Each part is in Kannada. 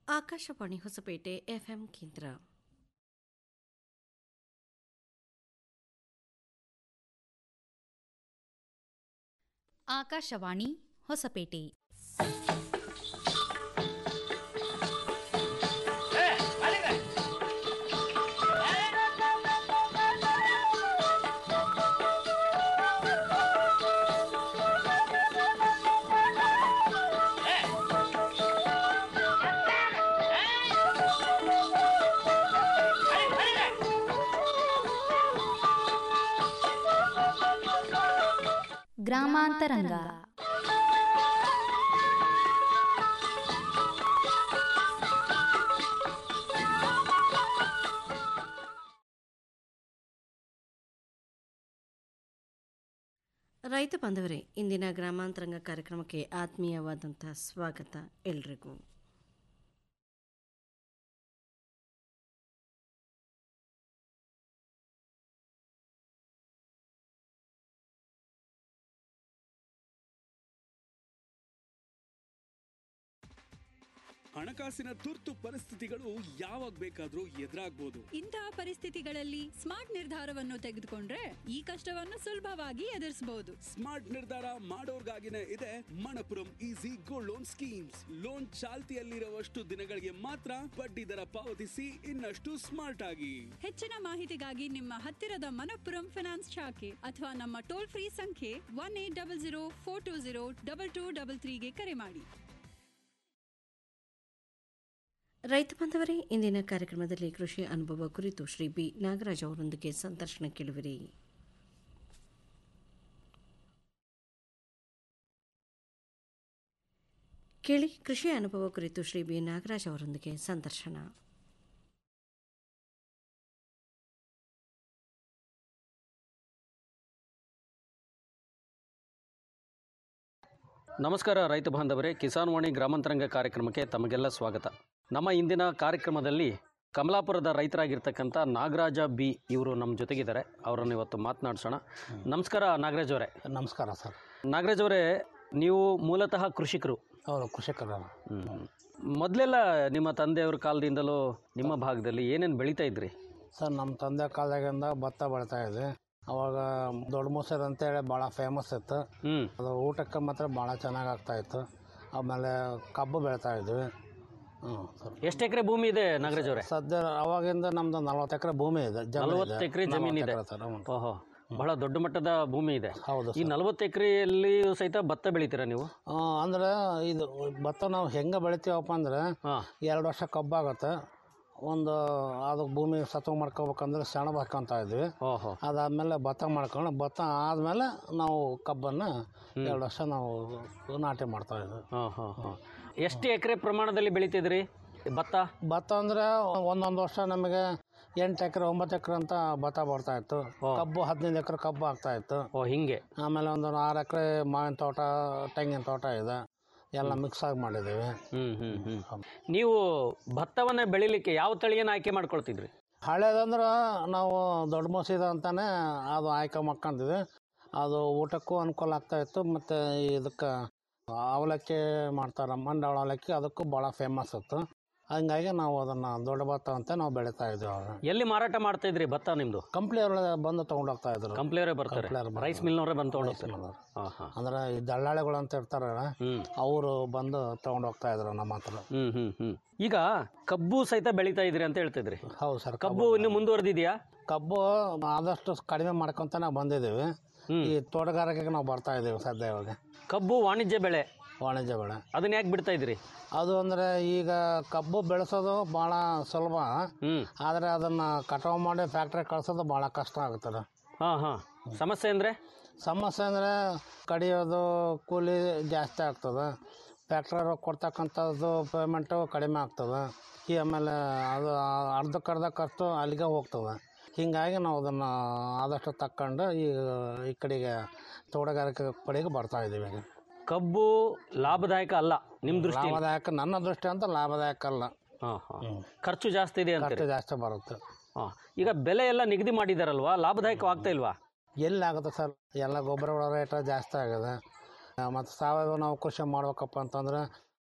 ಆಕಾಶವಾಣಿ ಹೊಸಪೇಟೆ ಎಫ್ಎಂ ಕೇಂದ್ರ ಆಕಾಶವಾಣಿ ಹೊಸಪೇಟೆ ಗ್ರಾಮಾಂತರಂಗ ರೈತ ಬಾಂಧವರೇ ಇಂದಿನ ಗ್ರಾಮಾಂತರಂಗ ಕಾರ್ಯಕ್ರಮಕ್ಕೆ ಆತ್ಮೀಯವಾದಂಥ ಸ್ವಾಗತ ಎಲ್ರಿಗೂ ಹಣಕಾಸಿನ ತುರ್ತು ಪರಿಸ್ಥಿತಿಗಳು ಯಾವಾಗ ಬೇಕಾದ್ರೂ ಎದುರಾಗ್ಬೋದು ಇಂತಹ ಪರಿಸ್ಥಿತಿಗಳಲ್ಲಿ ಸ್ಮಾರ್ಟ್ ನಿರ್ಧಾರವನ್ನು ತೆಗೆದುಕೊಂಡ್ರೆ ಈ ಕಷ್ಟವನ್ನು ಸುಲಭವಾಗಿ ಎದುರಿಸಬಹುದು ಸ್ಮಾರ್ಟ್ ನಿರ್ಧಾರ ಮಾಡೋರ್ಗಾಗಿನೇ ಇದೆ Manappuram easy gold loan schemes loan ಚಾಲ್ತಿಯಲ್ಲಿರುವಷ್ಟು ದಿನಗಳಿಗೆ ಮಾತ್ರ ಬಡ್ಡಿ ದರ ಪಾವತಿಸಿ ಇನ್ನಷ್ಟು ಸ್ಮಾರ್ಟ್ ಆಗಿ ಹೆಚ್ಚಿನ ಮಾಹಿತಿಗಾಗಿ ನಿಮ್ಮ ಹತ್ತಿರದ ಮನಪ್ಪುರಂ ಫಿನಾನ್ಸ್ ಶಾಖೆ ಅಥವಾ ನಮ್ಮ ಟೋಲ್ ಫ್ರೀ ಸಂಖ್ಯೆ one eight double zero four two zero double two double ತ್ರೀಗೆ ಕರೆ ಮಾಡಿ ರೈತ ಬಾಂಧವರೇ ಇಂದಿನ ಕಾರ್ಯಕ್ರಮದಲ್ಲಿ ಕೃಷಿ ಅನುಭವ ಕುರಿತು ಶ್ರೀ ಬಿ ನಾಗರಾಜ್ ಅವರೊಂದಿಗೆ ಸಂದರ್ಶನ ಕೇಳುವಿರಿ ಕೇಳಿ ಕೃಷಿ ಅನುಭವ ಕುರಿತು ಶ್ರೀ ಬಿ ನಾಗರಾಜ್ ಅವರೊಂದಿಗೆ ಸಂದರ್ಶನ ನಮಸ್ಕಾರ ರೈತ ಬಾಂಧವರೇ ಕಿಸಾನ್ ವಾಣಿ ಗ್ರಾಮಾಂತರಂಗ ಕಾರ್ಯಕ್ರಮಕ್ಕೆ ತಮಗೆಲ್ಲ ಸ್ವಾಗತ ನಮ್ಮ ಇಂದಿನ ಕಾರ್ಯಕ್ರಮದಲ್ಲಿ ಕಮಲಾಪುರದ ರೈತರಾಗಿರ್ತಕ್ಕಂಥ ನಾಗರಾಜ ಬಿ ಇವರು ನಮ್ಮ ಜೊತೆಗಿದ್ದಾರೆ ಅವರನ್ನು ಇವತ್ತು ಮಾತನಾಡಿಸೋಣ ನಮಸ್ಕಾರ ನಾಗರಾಜ್ ಅವರೇ ನಮಸ್ಕಾರ ಸರ್ ನಾಗರಾಜ್ ಅವರೇ ನೀವು ಮೂಲತಃ ಕೃಷಿಕರು ಅವರು ಕೃಷಿಕರ ಮೊದಲೆಲ್ಲ ನಿಮ್ಮ ತಂದೆಯವ್ರ ಕಾಲದಿಂದಲೂ ನಿಮ್ಮ ಭಾಗದಲ್ಲಿ ಏನೇನು ಬೆಳೀತಾ ಇದ್ರಿ ಸರ್ ನಮ್ಮ ತಂದೆ ಕಾಲದಾಗಿಂದ ಭತ್ತ ಬೆಳಿತಾ ಇದೆ ಅವಾಗ ದೊಡ್ಡ ಮೊಸರು ಅಂತೇಳಿ ಭಾಳ ಫೇಮಸ್ ಇತ್ತು ಹ್ಞೂ ಅದು ಊಟಕ್ಕೆ ಮಾತ್ರ ಭಾಳ ಚೆನ್ನಾಗಿ ಆಗ್ತಾ ಇತ್ತು ಆಮೇಲೆ ಕಬ್ಬು ಬೆಳಿತಾ ಇದ್ವಿ ಹ್ಞೂ ಸರ್ ಎಷ್ಟು ಎಕರೆ ಭೂಮಿ ಇದೆ ನಾಗರಾಜ್ ಅವರೇ ಸದ್ಯ ಅವಾಗಿಂದ ನಮ್ದು ನಲ್ವತ್ತು ಎಕರೆ ಭೂಮಿ ಇದೆ ಜಮೀನು ಇದೆ. ನಲವತ್ತು ಎಕರೆ ಜಮೀನು ಇದೆ ನಲವತ್ತು ಎಕರೆ ಸರ್ ಹ್ಞೂ. ಓಹೋ ಬಹಳ ದೊಡ್ಡ ಮಟ್ಟದ ಭೂಮಿ ಇದೆ ಹೌದು ಈ ಸರ್ ನಲವತ್ತು ಎಕರೆಯಲ್ಲಿಯೂ ಸಹಿತ ಭತ್ತ ಬೆಳಿತೀರಾ ನೀವು ಆ, ಅಂದ್ರೆ ಇದು ಭತ್ತ ನಾವು ಹೆಂಗೆ ಬೆಳಿತೀವಪ್ಪ ಅಂದ್ರೆ ಹಾಂ ಎರಡು ವರ್ಷ ಕಬ್ಬಾಗುತ್ತೆ ಒಂದು ಅದು ಭೂಮಿ ಸತ್ವ ಮಾಡ್ಕೋಬೇಕಂದ್ರೆ ಸೆಣಬ್ ಹಾಕೊಂತ ಇದ್ವಿ ಓಹೋ ಅದಾದಮೇಲೆ ಭತ್ತ ಮಾಡ್ಕೊಂಡು ಭತ್ತ ಆದಮೇಲೆ ನಾವು ಕಬ್ಬನ್ನು ಎರಡು ವರ್ಷ ನಾವು ನಾಟಿ ಮಾಡ್ತಾ ಇದ್ವಿ ಹಾಂ ಹಾಂ ಹಾಂ ಎಷ್ಟು ಎಕರೆ ಪ್ರಮಾಣದಲ್ಲಿ ಬೆಳಿತಿದ್ರಿ ಭತ್ತ ಭತ್ತ ಅಂದರೆ ಒಂದೊಂದು ವರ್ಷ ನಮಗೆ ಎಂಟು ಎಕರೆ ಒಂಬತ್ತು ಎಕರೆ ಅಂತ ಭತ್ತ ಬರ್ತಾ ಇತ್ತು ಓ. ಕಬ್ಬು ಹದಿನೈದು ಎಕರೆ ಕಬ್ಬು ಆಗ್ತಾ ಇತ್ತು ಓ ಹಿಂಗೆ ಆಮೇಲೆ ಒಂದು ಆರು ಎಕರೆ ಮಾವಿನ ತೋಟ ತೆಂಗಿನ ತೋಟ ಇದೆ ಎಲ್ಲ ಮಿಕ್ಸ್ ಆಗಿ ಮಾಡಿದ್ದೀವಿ ಹ್ಮ್ ಹ್ಮ್ ಹ್ಮ್ ನೀವು ಭತ್ತವನ್ನ ಬೆಳಿಲಿಕ್ಕೆ ಯಾವ ತಳಿಯನ್ನು ಆಯ್ಕೆ ಮಾಡ್ಕೊಳ್ತಿದ್ರಿ ಹಳೇದಂದ್ರೆ ನಾವು ದೊಡ್ಡ ಮೊಸಿದ ಅಂತಾನೆ ಅದು ಆಯ್ಕೆ ಮಾಡ್ಕೊಂತಿದ್ವಿ ಅದು ಊಟಕ್ಕೂ ಅನುಕೂಲ ಆಗ್ತಾ ಇತ್ತು ಮತ್ತು ಇದಕ್ಕೆ ಅವಲಕ್ಕಿ ಮಾಡ್ತಾರೆ ಮಂಡಾಳ ಅವಲಕ್ಕಿ ಅದಕ್ಕೂ ಭಾಳ ಫೇಮಸ್ ಇತ್ತು ಹಂಗಾಗಿ ನಾವು ಅದನ್ನು ದೊಡ್ಡ ಭತ್ತ ಅಂತ ನಾವು ಬೆಳೀತಾ ಇದ್ವಿ ಅವಾಗ ಎಲ್ಲಿ ಮಾರಾಟ ಮಾಡ್ತಾ ಇದ್ರಿ ಭತ್ತ ನಿಮ್ದು ಕಂಪ್ನಿ ಅವ್ರ ಬಂದು ತೊಗೊಂಡೋಗ್ತಾ ಇದ್ರು ಕಂಪ್ಲೇರೇ ಬರ್ತಾರೆ ಕಂಪ್ಲೇರ್ ಬರ್ತಾರೆ. ರೈಸ್ ಮಿಲ್ನವರೇ ಬಂದು ತೊಗೊಂಡೋಗ್ತಾರೆ ಮಿಲ್ನವ್ರು. ಹಾಂ ಹಾಂ ಅಂದ್ರೆ ಈ ದಳ್ಳಾಳಿಗಳು ಅಂತ ಇರ್ತಾರಲ್ಲ ಹ್ಮ್ ಅವರು ಬಂದು ತೊಗೊಂಡೋಗ್ತಾ ಇದ್ರು ನಮ್ಮ ಹತ್ರ ಹ್ಮ್ ಹ್ಮ್ ಹ್ಮ್ ಈಗ ಕಬ್ಬು ಸಹಿತ ಬೆಳಿತಾ ಇದ್ರಿ ಅಂತ ಹೇಳ್ತಿದ್ರಿ ಹೌದು ಸರ್ ಕಬ್ಬು ಇನ್ನು ಮುಂದುವರೆದಿದೆಯಾ ಕಬ್ಬು ಆದಷ್ಟು ಕಡಿಮೆ ಮಾಡ್ಕೊಂತ ನಾವು ಬಂದಿದ್ದೀವಿ ಹ್ಮ್. ಈ ತೋಟಗಾರಿಕೆಗೆ ನಾವು ಬರ್ತಾ ಇದ್ದೀವಿ ಸದ್ಯ ಇವಾಗ ಕಬ್ಬು ವಾಣಿಜ್ಯ ಬೆಳೆ ವಾಣಿಜ್ಯ ಬೆಳೆ ಅದನ್ನ ಯಾಕೆ ಬಿಡ್ತಾ ಇದ್ರಿ ಅದು ಅಂದರೆ ಈಗ ಕಬ್ಬು ಬೆಳೆಸೋದು ಭಾಳ ಸುಲಭ ಹ್ಮ್ ಆದರೆ ಅದನ್ನು ಕಟಾವು ಮಾಡಿ ಫ್ಯಾಕ್ಟ್ರಿ ಕಳ್ಸೋದು ಭಾಳ ಕಷ್ಟ ಆಗ್ತದೆ ಹಾಂ ಹಾಂ ಸಮಸ್ಯೆ ಅಂದ್ರೆ ಸಮಸ್ಯೆ ಅಂದರೆ ಕಡಿಯೋದು ಕೂಲಿ ಜಾಸ್ತಿ ಆಗ್ತದೆ ಫ್ಯಾಕ್ಟ್ರಿ ಕೊಡ್ತಕ್ಕಂಥದ್ದು ಪೇಮೆಂಟು ಕಡಿಮೆ ಆಗ್ತದೆ ಈ ಆಮೇಲೆ ಅದು ಅರ್ಧಕ್ಕರ್ಧ ಖರ್ಚು ಅಲ್ಲಿಗೆ ಹೋಗ್ತದೆ ಹೀಗಾಗಿ ನಾವು ಅದನ್ನು ಆದಷ್ಟು ತಕ್ಕೊಂಡು ಈ ಈ ಕಡೆಗೆ ತೋಟಗಾರಿಕೆ ಕಡೆಗೆ ಬರ್ತಾ ಇದ್ದೀವಿ ಈಗ ಕಬ್ಬು ಲಾಭದಾಯಕ ಅಲ್ಲ ನಿಮ್ಮ ದೃಷ್ಟಿ ಲಾಭದಾಯಕ ನನ್ನ ದೃಷ್ಟಿ ಅಂತ ಲಾಭದಾಯಕ ಅಲ್ಲ ಹಾಂ ಹಾಂ ಹ್ಮ್. ಖರ್ಚು ಜಾಸ್ತಿ ಇದೆ ಅಂತೀರಿ ಖರ್ಚು ಜಾಸ್ತಿ ಬರುತ್ತೆ ಹಾಂ ಈಗ ಬೆಲೆ ಎಲ್ಲ ನಿಗದಿ ಮಾಡಿದಾರಲ್ವಾ ಲಾಭದಾಯಕವಾಗ್ತಾ ಇಲ್ವಾ ಎಲ್ಲಿ ಆಗುತ್ತೆ ಸರ್ ಎಲ್ಲ ಗೊಬ್ಬರಗಳ ರೇಟ್ ಜಾಸ್ತಿ ಆಗಿದೆ ಮತ್ತು ಸಾವಯವ ನಾವು ಕೃಷಿ ಮಾಡ್ಬೇಕಪ್ಪ ಅಂತಂದ್ರೆ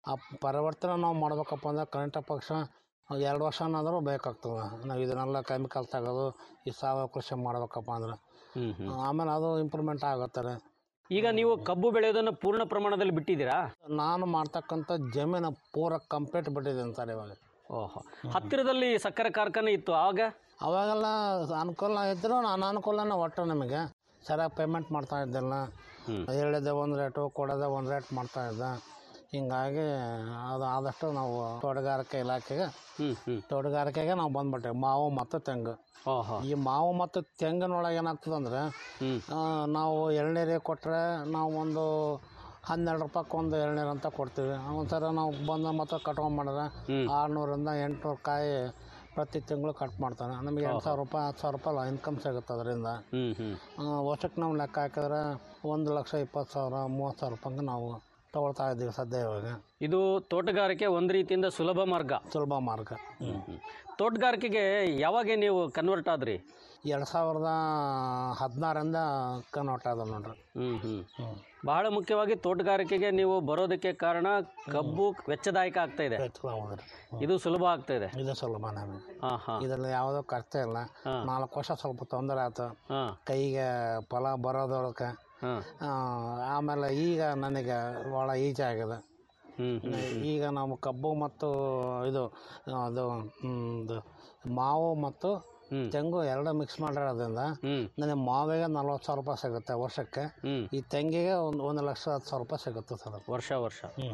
ಆ ಪರಿವರ್ತನೆ ನಾವು ಮಾಡ್ಬೇಕಪ್ಪ ಅಂದ್ರೆ ಕನಿಷ್ಠ ಪಕ್ಷ ಎರಡು ವರ್ಷನಾದರೂ ಬೇಕಾಗ್ತದೆ ನಾವು ಇದನ್ನೆಲ್ಲ ಕೆಮಿಕಲ್ ತೆಗೆದು ಈ ಸಾವಯವ ಕೃಷಿ ಮಾಡ್ಬೇಕಪ್ಪ ಅಂದ್ರೆ ಹ್ಮ್ ಹ್ಮ್ ಆಮೇಲೆ ಅದು ಇಂಪ್ರೂವ್ಮೆಂಟ್ ಆಗುತ್ತಾರೆ ಈಗ ನೀವು ಕಬ್ಬು ಬೆಳೆಯೋದನ್ನು ಪೂರ್ಣ ಪ್ರಮಾಣದಲ್ಲಿ ಬಿಟ್ಟಿದ್ದೀರಾ ನಾನು ಮಾಡ್ತಕ್ಕಂಥ ಜಮೀನು ಪೂರ ಕಂಪ್ಲೀಟ್ ಬಿಟ್ಟಿದ್ದೀನಿ ಸರ್ ಇವಾಗ ಓಹೋ ಹತ್ತಿರದಲ್ಲಿ ಸಕ್ಕರೆ ಕಾರ್ಖಾನೆ ಇತ್ತು ಆಗ ಅವಾಗೆಲ್ಲ ಅನುಕೂಲ ಇದ್ದರೂ ಅನಾನುಕೂಲನೇ ಒಟ್ಟು ನಮಗೆ ಸರಿಯಾಗಿ ಪೇಮೆಂಟ್ ಮಾಡ್ತಾ ಇದ್ದಿಲ್ಲ ಹ್ಮ್. ಹೇಳಿದೆ ಒಂದು ರೇಟು ಕೊಡೋದೆ ಒಂದು ರೇಟ್ ಮಾಡ್ತಾ ಇದ್ದ ಹಿಂಗಾಗಿ ಅದು ಆದಷ್ಟು ನಾವು ತೋಟಗಾರಿಕೆ ಇಲಾಖೆಗೆ ಹ್ಮ್ ಹ್ಮ್ ತೋಟಗಾರಿಕೆಗೆ ನಾವು ಬಂದ್ಬಿಟ್ಟೆವು ಮಾವು ಮತ್ತು ತೆಂಗು ಓಹೋ ಈ ಮಾವು ಮತ್ತು ತೆಂಗಿನೊಳಗೆ ಏನಾಗ್ತದೆ ಅಂದರೆ ಹ್ಮ್ ನಾವು ಎಳ್ನೀರಿಗೆ ಕೊಟ್ಟರೆ ನಾವು ಒಂದು ಹನ್ನೆರಡು ರೂಪಾಯ್ಗೆ ಒಂದು ಎಳ್ನೀರು ಅಂತ ಕೊಡ್ತೀವಿ ಒಂದ್ಸಲ ನಾವು ಬಂದು ಮತ್ತೆ ಕಟ್ಕೊಂಡ್ಬಂದ್ರೆ ಹ್ಮ್. ಆರುನೂರಿಂದ ಎಂಟುನೂರು ಕಾಯಿ ಪ್ರತಿ ತಿಂಗಳು ಕಟ್ ಮಾಡ್ತಾನೆ ನಮಗೆ ಎಂಟು ಸಾವಿರ ರೂಪಾಯಿ ಹತ್ತು ಸಾವಿರ ರೂಪಾಯಿ ಇನ್ಕಮ್ ಸಿಗುತ್ತೆ ಅದರಿಂದ ಹ್ಮ್ ಹ್ಮ್ ವರ್ಷಕ್ಕೆ ನಾವು ಲೆಕ್ಕ ಹಾಕಿದ್ರೆ ಒಂದು ಲಕ್ಷ ಇಪ್ಪತ್ತು ಸಾವಿರ ಮೂವತ್ತು ಸಾವಿರ ರೂಪಾಯಿಗೆ ನಾವು ತಗೊಳ್ತಾ ಇದ್ದೀವಿ ಸದ್ಯ ಇವಾಗ ಇದು ತೋಟಗಾರಿಕೆ ಒಂದು ರೀತಿಯಿಂದ ಸುಲಭ ಮಾರ್ಗ ಸುಲಭ ಮಾರ್ಗ ಹ್ಮ್. ತೋಟಗಾರಿಕೆಗೆ ಯಾವಾಗ ನೀವು ಕನ್ವರ್ಟ್ ಆದ್ರಿ ಎರಡು ಸಾವಿರದ ಹದಿನಾರರಿಂದ ಕನ್ವರ್ಟ್ ಆದ ನೋಡ್ರಿ ಹ್ಮ್ ಹ್ಮ್ ಹ್ಞೂ ಬಹಳ ಮುಖ್ಯವಾಗಿ ತೋಟಗಾರಿಕೆಗೆ ನೀವು ಬರೋದಕ್ಕೆ ಕಾರಣ ಕಬ್ಬು ವೆಚ್ಚದಾಯಕ ಆಗ್ತಾ ಇದೆ ಹೌದ್ರಿ ಇದು ಸುಲಭ ಆಗ್ತಾ ಇದೆ ಇದು ಸುಲಭ ನಮಗೆ ಹಾ ಹಾ ಇದರಲ್ಲಿ ಯಾವುದೋ ಖರ್ಚೆ ಇಲ್ಲ ಹಾ. ನಾಲ್ಕು ವರ್ಷ ಸ್ವಲ್ಪ ತೊಂದರೆ ಆಯ್ತು ಹಾ ಕೈಗೆ ಫಲ ಬರೋದೊಳಗೆ ಹಾ ಆಮೇಲೆ ಈಗ ನನಗೆ ಭಾಳ ಈಜಿ ಆಗಿದೆ ಹ್ಮ್ ಹ್ಮ್ ಈಗ ನಾವು ಕಬ್ಬು ಮತ್ತು ಇದು ಅದು ಹ್ಮ್, ಇದು ಮಾವು ಮತ್ತು ಹ್ಮ್ ತೆಂಗು ಎರಡು ಮಿಕ್ಸ್ ಮಾಡಿರೋದ್ರಿಂದ ಹ್ಮ್ ನನಗೆ ಮಾವಿಗೆ ನಲ್ವತ್ತು ಸಾವಿರ ರೂಪಾಯಿ ಸಿಗುತ್ತೆ ವರ್ಷಕ್ಕೆ ಹ್ಮ್ ಈ ತೆಂಗಿಗೆ ಒಂದು ಒಂದು ಲಕ್ಷ ಹತ್ತು ಸಾವಿರ ರೂಪಾಯಿ ಸಿಗುತ್ತೆ ಸರ್ ವರ್ಷ ವರ್ಷ ಹ್ಞೂ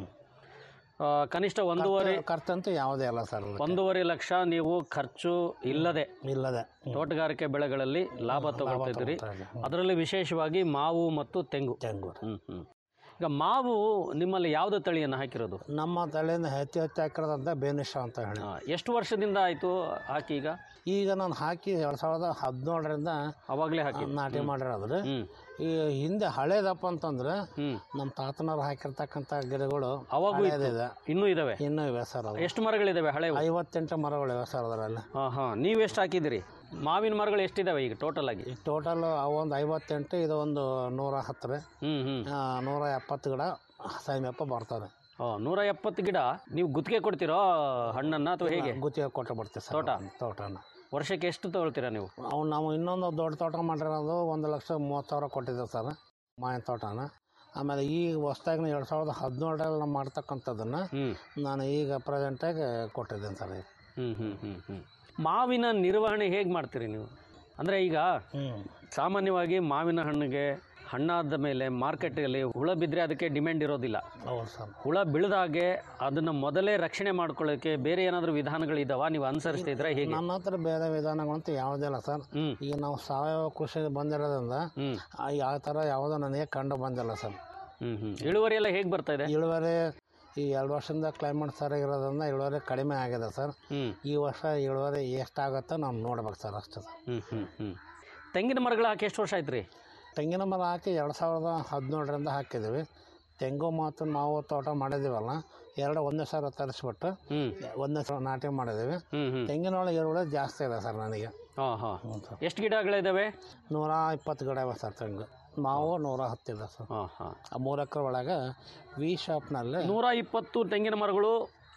ಆ, ಕನಿಷ್ಠ ಒಂದೂವರೆ ಖರ್ಚಂತೂ ಯಾವುದೇ ಇಲ್ಲ ಸರ್ ಅದಕ್ಕೆ. ಒಂದೂವರೆ ಲಕ್ಷ ನೀವು ಖರ್ಚು ಇಲ್ಲದೆ ಇಲ್ಲದೆ ಹ್ಮ್. ತೋಟಗಾರಿಕೆ ಬೆಳೆಗಳಲ್ಲಿ ಲಾಭ ತಗೊಳ್ತಾ ಇದ್ದೀರಿ ತಗೊಳ್ತಾ ಇದ್ದೀವಿ. ಹ್ಮ್. ಅದರಲ್ಲಿ ವಿಶೇಷವಾಗಿ ಮಾವು ಮತ್ತು ತೆಂಗು ತೆಂಗು ಹ್ಮ್ ಹ್ಮ್ ಈಗ ಮಾವು ನಿಮ್ಮಲ್ಲಿ ಯಾವ್ದು ತಳಿಯನ್ನು ಹಾಕಿರೋದು ನಮ್ಮ ತಲೆಯಿಂದ ಹೆಚ್ಚು ಹೆಚ್ಚು ಹಾಕಿರೋದಂತ ಬೇನಿಶ ಅಂತ ಹೇಳಿ ಆ, ಎಷ್ಟು ವರ್ಷದಿಂದ ಆಯ್ತು ಹಾಕಿ ಈಗ ಈಗ ನಾನು ಹಾಕಿ ಎರಡು ಸಾವಿರದ ಹದಿನೇಳರಿಂದ ಅವಾಗಲೇ ಹಾಕಿ ನಾಟಿ ಮಾಡಿರೋದ್ರಿ ಹ್ಮ್ ಈ ಹಿಂದೆ ಹಳೇದಪ್ಪ ಅಂತಂದ್ರೆ ಹ್ಮ್ ನಮ್ಮ ತಾತನವ್ರು ಹಾಕಿರ್ತಕ್ಕಂಥ ಗಿಡಗಳು ಅವಾಗೂ ಇತ್ತು ಹಳೇದಿದೆ ಇನ್ನೂ ಇದಾವೆ ಇನ್ನೂ ಇವೆ ಸರ್ ಅದು ಎಷ್ಟು ಮರಗಳಿದಾವೆ ಹಳೆವು ಐವತ್ತೆಂಟು ಮರಗಳಿವೆ ಸರ್ ಅದರಲ್ಲಿ ಹಾ ಹಾ ನೀವು ಎಷ್ಟು ಹಾಕಿದಿರಿ ಮಾವಿನ ಮರಗಳು ಎಷ್ಟಿದಾವೆ ಈಗ ಟೋಟಲ್ ಆಗಿ ಈ ಟೋಟಲ್ ಒಂದು ಐವತ್ತೆಂಟು ಇದು ಒಂದು ನೂರ ಹತ್ತು ರೀ ಹ್ಮ್ ಹ್ಮ್ ಆ, ನೂರ ಎಪ್ಪತ್ತು ಗಿಡ ಸೈಮ್ಯಪ್ಪ ಬರ್ತದೆ ಆ, ನೂರ ಎಪ್ಪತ್ತು ಗಿಡ ನೀವು ಗುತ್ತಿಗೆ ಕೊಡ್ತೀರೋ ಹಣ್ಣನ್ನ ಅಥವಾ ಹೇಗೆ ಗುತ್ತಿಗೆ ಕೊಟ್ಟು ಬಿಡ್ತೀವಿ ಸರ್ ತೋಟ? ಅದನ್ನ, ತೋಟನ ವರ್ಷಕ್ಕೆ ಎಷ್ಟು ತಗೊಳ್ತೀರಾ ನೀವು ಅವ್ನು ನಾವು ಇನ್ನೊಂದು ದೊಡ್ಡ ತೋಟ ಮಾಡಿರೋದು ಒಂದು ಲಕ್ಷ ಮೂವತ್ತು ಸಾವಿರ ಕೊಟ್ಟಿದ್ದೇವೆ ಸರ್ ಮಾವಿನ ತೋಟನ ಆಮೇಲೆ ಈಗ ಹೊಸ್ದಾಗಿ ಎರಡು ಸಾವಿರದ ಹದಿನೇಳರಲ್ಲಿ ನಾವು ಮಾಡ್ತಕ್ಕಂಥದ್ದನ್ನು ಹ್ಮ್ ನಾನು ಈಗ ಪ್ರೆಸೆಂಟಾಗಿ ಕೊಟ್ಟಿದ್ದೀನಿ ಸರ್ ಈಗ ಹ್ಮ್ ಹ್ಮ್ ಹ್ಮ್ ಹ್ಮ್ ಮಾವಿನ ನಿರ್ವಹಣೆ ಹೇಗೆ ಮಾಡ್ತೀರಿ ನೀವು ಅಂದರೆ ಈಗ ಹ್ಞೂ ಸಾಮಾನ್ಯವಾಗಿ ಮಾವಿನ ಹಣ್ಣಿಗೆ ಹಣ್ಣಾದ ಮೇಲೆ ಮಾರ್ಕೆಟಲ್ಲಿ ಹುಳ ಬಿದ್ದರೆ ಅದಕ್ಕೆ ಡಿಮ್ಯಾಂಡ್ ಇರೋದಿಲ್ಲ ಹೌದು ಸರ್ ಹುಳ ಬೀಳದಾಗೆ ಅದನ್ನು ಮೊದಲೇ ರಕ್ಷಣೆ ಮಾಡ್ಕೊಳ್ಳೋಕ್ಕೆ ಬೇರೆ ಏನಾದರೂ ವಿಧಾನಗಳಿದಾವ ನೀವು ಅನುಸರಿಸ್ತಿದ್ರೆ ಹೇಗೆ ನನ್ನ ಹತ್ರ ಬೇರೆ ವಿಧಾನಗಳಂತ ಯಾವುದೇ ಇಲ್ಲ ಸರ್ ಹ್ಮ್ ಈಗ ನಾವು ಸಾವಯವ ಕೃಷಿ ಬಂದಿರೋದ್ರಿಂದ ಹ್ಮ್ ಆ ಯಾವ ಥರ ಯಾವುದೋ ನನಗೆ ಕಂಡು ಬಂದಿಲ್ಲ ಸರ್ ಹ್ಮ್ ಹ್ಮ್ ಇಳುವರಿ ಎಲ್ಲ ಹೇಗೆ ಬರ್ತಾ ಇದೆ ಇಳುವರಿ ಈ ಎರಡು ವರ್ಷದಿಂದ ಕ್ಲೈಮೇಟ್ ಸರಿಯಾಗಿರೋದ್ರಿಂದ ಇಳುವರಿ ಕಡಿಮೆ ಆಗಿದೆ ಸರ್ ಹ್ಮ್ ಈ ವರ್ಷ ಇಳುವರಿ ಎಷ್ಟಾಗುತ್ತೋ ನಾವು ನೋಡ್ಬೇಕು ಸರ್ ಅಷ್ಟೇ ಸರ್ ಹ್ಮ್ ಹ್ಮ್ ಹ್ಮ್ ತೆಂಗಿನ ಮರಗಳು ಹಾಕಿ ಎಷ್ಟು ವರ್ಷ ಆಯ್ತು ರೀ ತೆಂಗಿನ ಮರ ಹಾಕಿ ಎರಡು ಸಾವಿರದ ಹದಿನೇಳರಿಂದ ಹಾಕಿದ್ದೀವಿ ತೆಂಗು ಮತ್ತು ಮಾವು ತೋಟ ಮಾಡಿದ್ದೀವಲ್ಲ ಎರಡು ಒಂದೇ ಸಾವಿರ ತರಿಸ್ಬಿಟ್ಟು ಹ್ಮ್ ಒಂದೇ ಸಾವಿರ ನಾಟಿ ಮಾಡಿದ್ದೀವಿ ಹ್ಮ್ ಹ್ಮ್ ತೆಂಗಿನೊಳಗೆ ಇಳುವರಿ ಜಾಸ್ತಿ ಇದೆ ಸರ್ ನನಗೆ ಹಾಂ ಹಾಂ ಹ್ಞೂ ಸರ್ ಎಷ್ಟು ಗಿಡಗಳಿದ್ದಾವೆ ನೂರ ಇಪ್ಪತ್ತು ಗಿಡ ಇವೆ ಸರ್ ತೆಂಗು ಮಾವು ನೂರ ಹತ್ತಿದೆ ಸರ್ ಹಾಂ ಹಾಂ ಆ ಮೂರು ಎಕರೆ ಒಳಗೆ ವಿ ಶಾಪ್ನಲ್ಲಿ ನೂರ ಇಪ್ಪತ್ತು ತೆಂಗಿನ ಮರಗಳು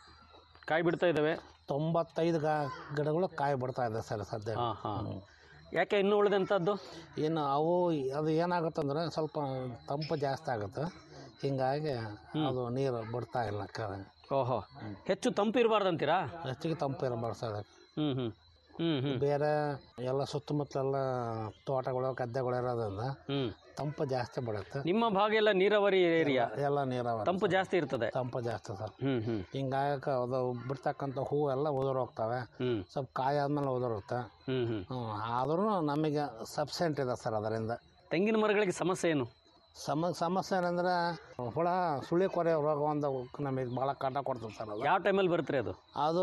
ಕಾಯಿ ಬಿಡ್ತಾ ಇದ್ದಾವೆ ತೊಂಬತ್ತೈದು ಗಾ ಗಿಡಗಳು ಕಾಯಿ ಬಿಡ್ತಾ ಇದೆ ಸರ್ ಸದ್ಯ ಹಾಂ ಹಾಂ ಯಾಕೆ ಇನ್ನೂ ಉಳಿದಂಥದ್ದು ಇನ್ನು ಅವು ಅದು ಏನಾಗುತ್ತಂದ್ರೆ ಸ್ವಲ್ಪ ತಂಪು ಜಾಸ್ತಿ ಆಗುತ್ತೆ ಹಿಂಗಾಗಿ ಅದು ನೀರು ಬಿಡ್ತಾ ಇಲ್ಲ ಕೆಳಗೆ ಓಹೋ ಹೆಚ್ಚು ತಂಪು ಇರಬಾರ್ದಂತೀರಾ ಹೆಚ್ಚಿಗೆ ತಂಪು ಇರಬಾರ್ದು ಸರ್ ಅದಕ್ಕೆ ಹ್ಞೂ ಹ್ಞೂ ಹ್ಞೂ ಹ್ಞೂ ಬೇರೆ ಎಲ್ಲ ಸುತ್ತಮುತ್ತಲೆಲ್ಲ ತೋಟಗಳು ಗದ್ದೆಗಳು ಇರೋದ್ರಿಂದ ಹ್ಞೂ ತಂಪು ಜಾಸ್ತಿ ಬಿಡುತ್ತೆ ನಿಮ್ಮ ಭಾಗ ಎಲ್ಲ ನೀರಾವರಿ ಏರಿಯಾ ಎಲ್ಲ ನೀರಾವರಿ ತಂಪು ಜಾಸ್ತಿ ಇರ್ತದೆ ತಂಪು ಜಾಸ್ತಿ ಸರ್ ಹ್ಞೂ ಹ್ಞೂ ಹಿಂಗಾಗಿ ಅದು ಬಿಡ್ತಕ್ಕಂಥ ಹೂವು ಎಲ್ಲ ಉದುರು ಹೋಗ್ತವೆ ಹ್ಞೂ ಸ್ವಲ್ಪ ಕಾಯಿ ಆದ್ಮೇಲೆ ಉದುರುತ್ತೆ ಹ್ಞೂ ಹ್ಞೂ ಹ್ಞೂ ಆದ್ರೂ ನಮಗೆ ಸಬ್ಸೆಂಟ್ ಇದೆ ಸರ್ ಅದರಿಂದ ತೆಂಗಿನ ಮರಗಳಿಗೆ ಸಮಸ್ಯೆ ಏನು ಸಮ ಸಮಸ್ಯೆ ಏನಂದ್ರೆ ಹುಳ ಸುಳಿ ಕೊರೆ ರೋಗ ಒಂದು ನಮಗೆ ಭಾಳ ಕಾಟ ಕೊಡ್ತದೆ ಸರ್ ಅದು ಯಾವ ಟೈಮಲ್ಲಿ ಬರುತ್ತೆ ಅದು ಅದು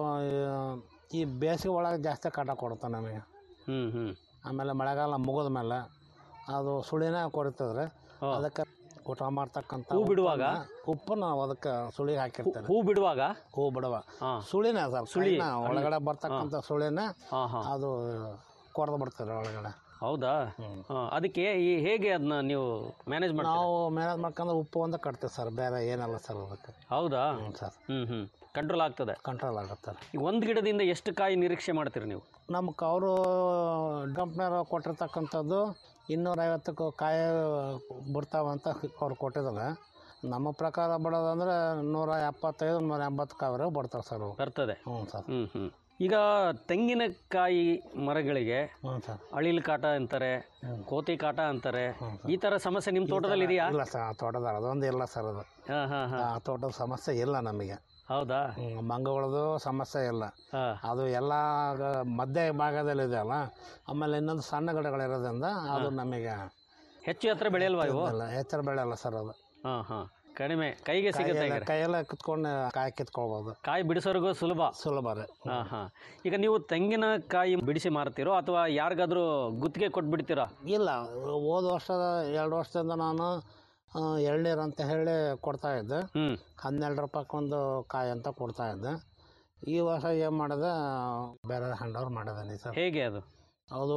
ಈ ಬೇಸಿಗೆ ಒಳಗೆ ಜಾಸ್ತಿ ಕಾಟ ಕೊಡುತ್ತೆ ನಮಗೆ ಹ್ಞೂ ಹ್ಞೂ ಆಮೇಲೆ ಮಳೆಗಾಲ ಮುಗಿದ ಮೇಲೆ ಅದು ಸುಳಿನ ಕೊಡ್ತದ್ರೆ ಹಾ. ಅದಕ್ಕೆ ಊಟ ಮಾಡ್ತಕ್ಕಂಥ ಹೂ ಬಿಡುವಾಗ? ಉಪ್ಪನ್ನ- ಉಪ್ಪು ನಾವು ಅದಕ್ಕೆ ಸುಳಿ ಹಾಕಿರ್ತೇವೆ ಹೂ ಬಿಡುವಾಗ ಹೂ ಬಿಡುವ ಹಾಂ ಸುಳಿನ ಸರ್ ಸುಳಿ. ಸುಳಿನ ಒಳಗಡೆ ಬರ್ತಕ್ಕಂಥ ಸುಳಿನ ಹಾಂ ಹಾಂ ಅದು ಕೊಡ್ದು ಬಿಡ್ತಾರೆ ಒಳಗಡೆ ಹೌದಾ ಹಾಂ ಅದಕ್ಕೆ ಈ ಹೇಗೆ ಅದನ್ನ ನೀವು ಮ್ಯಾನೇಜ್ ಮಾಡ್ತೀರಾ ನಾವು ಮ್ಯಾನೇಜ್ ಮಾಡ್ಕೊಂಡು ಉಪ್ಪು ಒಂದು ಕಟ್ತೀವಿ ಸರ್ ಬೇರೆ ಏನಲ್ಲ ಸರ್ ಅದಕ್ಕೆ ಹೌದಾ ಹ್ಞೂ ಸರ್ ಹ್ಞೂ ಹ್ಞೂ ಕಂಟ್ರೋಲ್ ಆಗ್ತದೆ ಕಂಟ್ರೋಲ್ ಆಗುತ್ತೆ ಈ ಒಂದು ಗಿಡದಿಂದ ಎಷ್ಟು ಕಾಯಿ ನಿರೀಕ್ಷೆ ಮಾಡ್ತೀರಿ ನೀವು ನಮ್ಗೆ ಅವರು ಕಂಪ್ನಿಯವರು ಕೊಟ್ಟಿರ್ತಕ್ಕಂಥದ್ದು ಇನ್ನೂರೈವತ್ತಕ್ಕೂ ಕಾಯಿ ಬಿಡ್ತಾವಂತ ಅವ್ರು ಕೊಟ್ಟಿದ್ದಾರೆ ನಮ್ಮ ಪ್ರಕಾರ ಬಿಡೋದಂದ್ರೆ ನೂರ ಎಪ್ಪತ್ತೈದು ನೂರ ಎಂಬತ್ತು ಕಾಯಿವರೆಗೆ ಬಿಡ್ತಾರೆ ಸರ್ ಅವು ಬರ್ತದೆ ಹ್ಞೂ ಸರ್ ಹ್ಞೂ ಹ್ಞೂ ಈಗ ತೆಂಗಿನಕಾಯಿ ಮರಗಳಿಗೆ ಹ್ಞೂ ಸರ್ ಅಳಿಲ್ ಕಾಟ ಅಂತಾರೆ ಕೋತಿ ಕಾಟ ಅಂತಾರೆ ಈ ಥರ ಸಮಸ್ಯೆ ನಿಮ್ಮ ತೋಟದಲ್ಲಿ ಇದೆಯಾ ಇಲ್ಲ ಸರ್ ಆ ತೋಟದಾಗ ಅದೊಂದು ಇಲ್ಲ ಸರ್ ಅದು ಹಾಂ ಹಾಂ ಹಾಂ ಆ ತೋಟದ ಸಮಸ್ಯೆ ಇಲ್ಲ ನಮಗೆ ಹೌದಾ ಹ್ಮ್, ಮಂಗಗಳದ್ದು ಸಮಸ್ಯೆ ಇಲ್ಲ ಹಾಂ ಅದು ಎಲ್ಲ ಗ- ಮಧ್ಯ ಭಾಗದಲ್ಲಿ ಇದೆಯಲ್ಲ ಆಮೇಲೆ ಇನ್ನೊಂದು ಸಣ್ಣ ಗಿಡಗಳಿರೋದ್ರಿಂದ ಅದು ನಮಗೆ ಹೆಚ್ಚು ಎತ್ತರ ಬೆಳೆಯಲ್ವಾ ಇವು ಇಲ್ಲ ಎತ್ತರ ಬೆಳೆಯಲ್ಲ ಸರ್ ಅದು ಹಾಂ ಹಾಂ ಕಡಿಮೆ ಕೈಗೆ ಸಿಗುತ್ತೆ ಕೈಯೆಲ್ಲ ಹಾಗಾದ್ರೆ. ಕೈಯೆಲ್ಲ ಕಿತ್ಕೊಂಡು ಕಾಯಿ ಕಿತ್ಕೊಳ್ಬೋದು ಕಾಯಿ ಬಿಡಿಸೋರ್ಗೂ ಸುಲಭ ಸುಲಭ ರೀ ಹಾಂ ಹಾಂ ಈಗ ನೀವು ತೆಂಗಿನಕಾಯಿ ಬಿಡಿಸಿ ಮಾರ್ತೀರೋ ಅಥವಾ ಯಾರಿಗಾದ್ರೂ ಗುತ್ತಿಗೆ ಕೊಟ್ಬಿಡ್ತೀರಾ ಇಲ್ಲ ಹೋದ ವರ್ಷದ ಎರಡು ವರ್ಷದಿಂದ ನಾನು ಆ, ಎಳ್ನೀರು ಅಂತ ಹೇಳಿ ಕೊಡ್ತಾ ಇದ್ದೆ ಹ್ಞೂ ಹನ್ನೆರಡು ರೂಪಾಯಿಗೊಂದು ಕಾಯಿ ಅಂತ ಕೊಡ್ತಾ ಇದ್ದೆ ಈ ವರ್ಷ ಏನು ಮಾಡಿದೆ ಬೇರೆ ಹ್ಯಾಂಡ್ ಓವರ್ ಮಾಡಿದ್ದೀನಿ ಸರ್ ಹೇಗೆ ಅದು ಅದು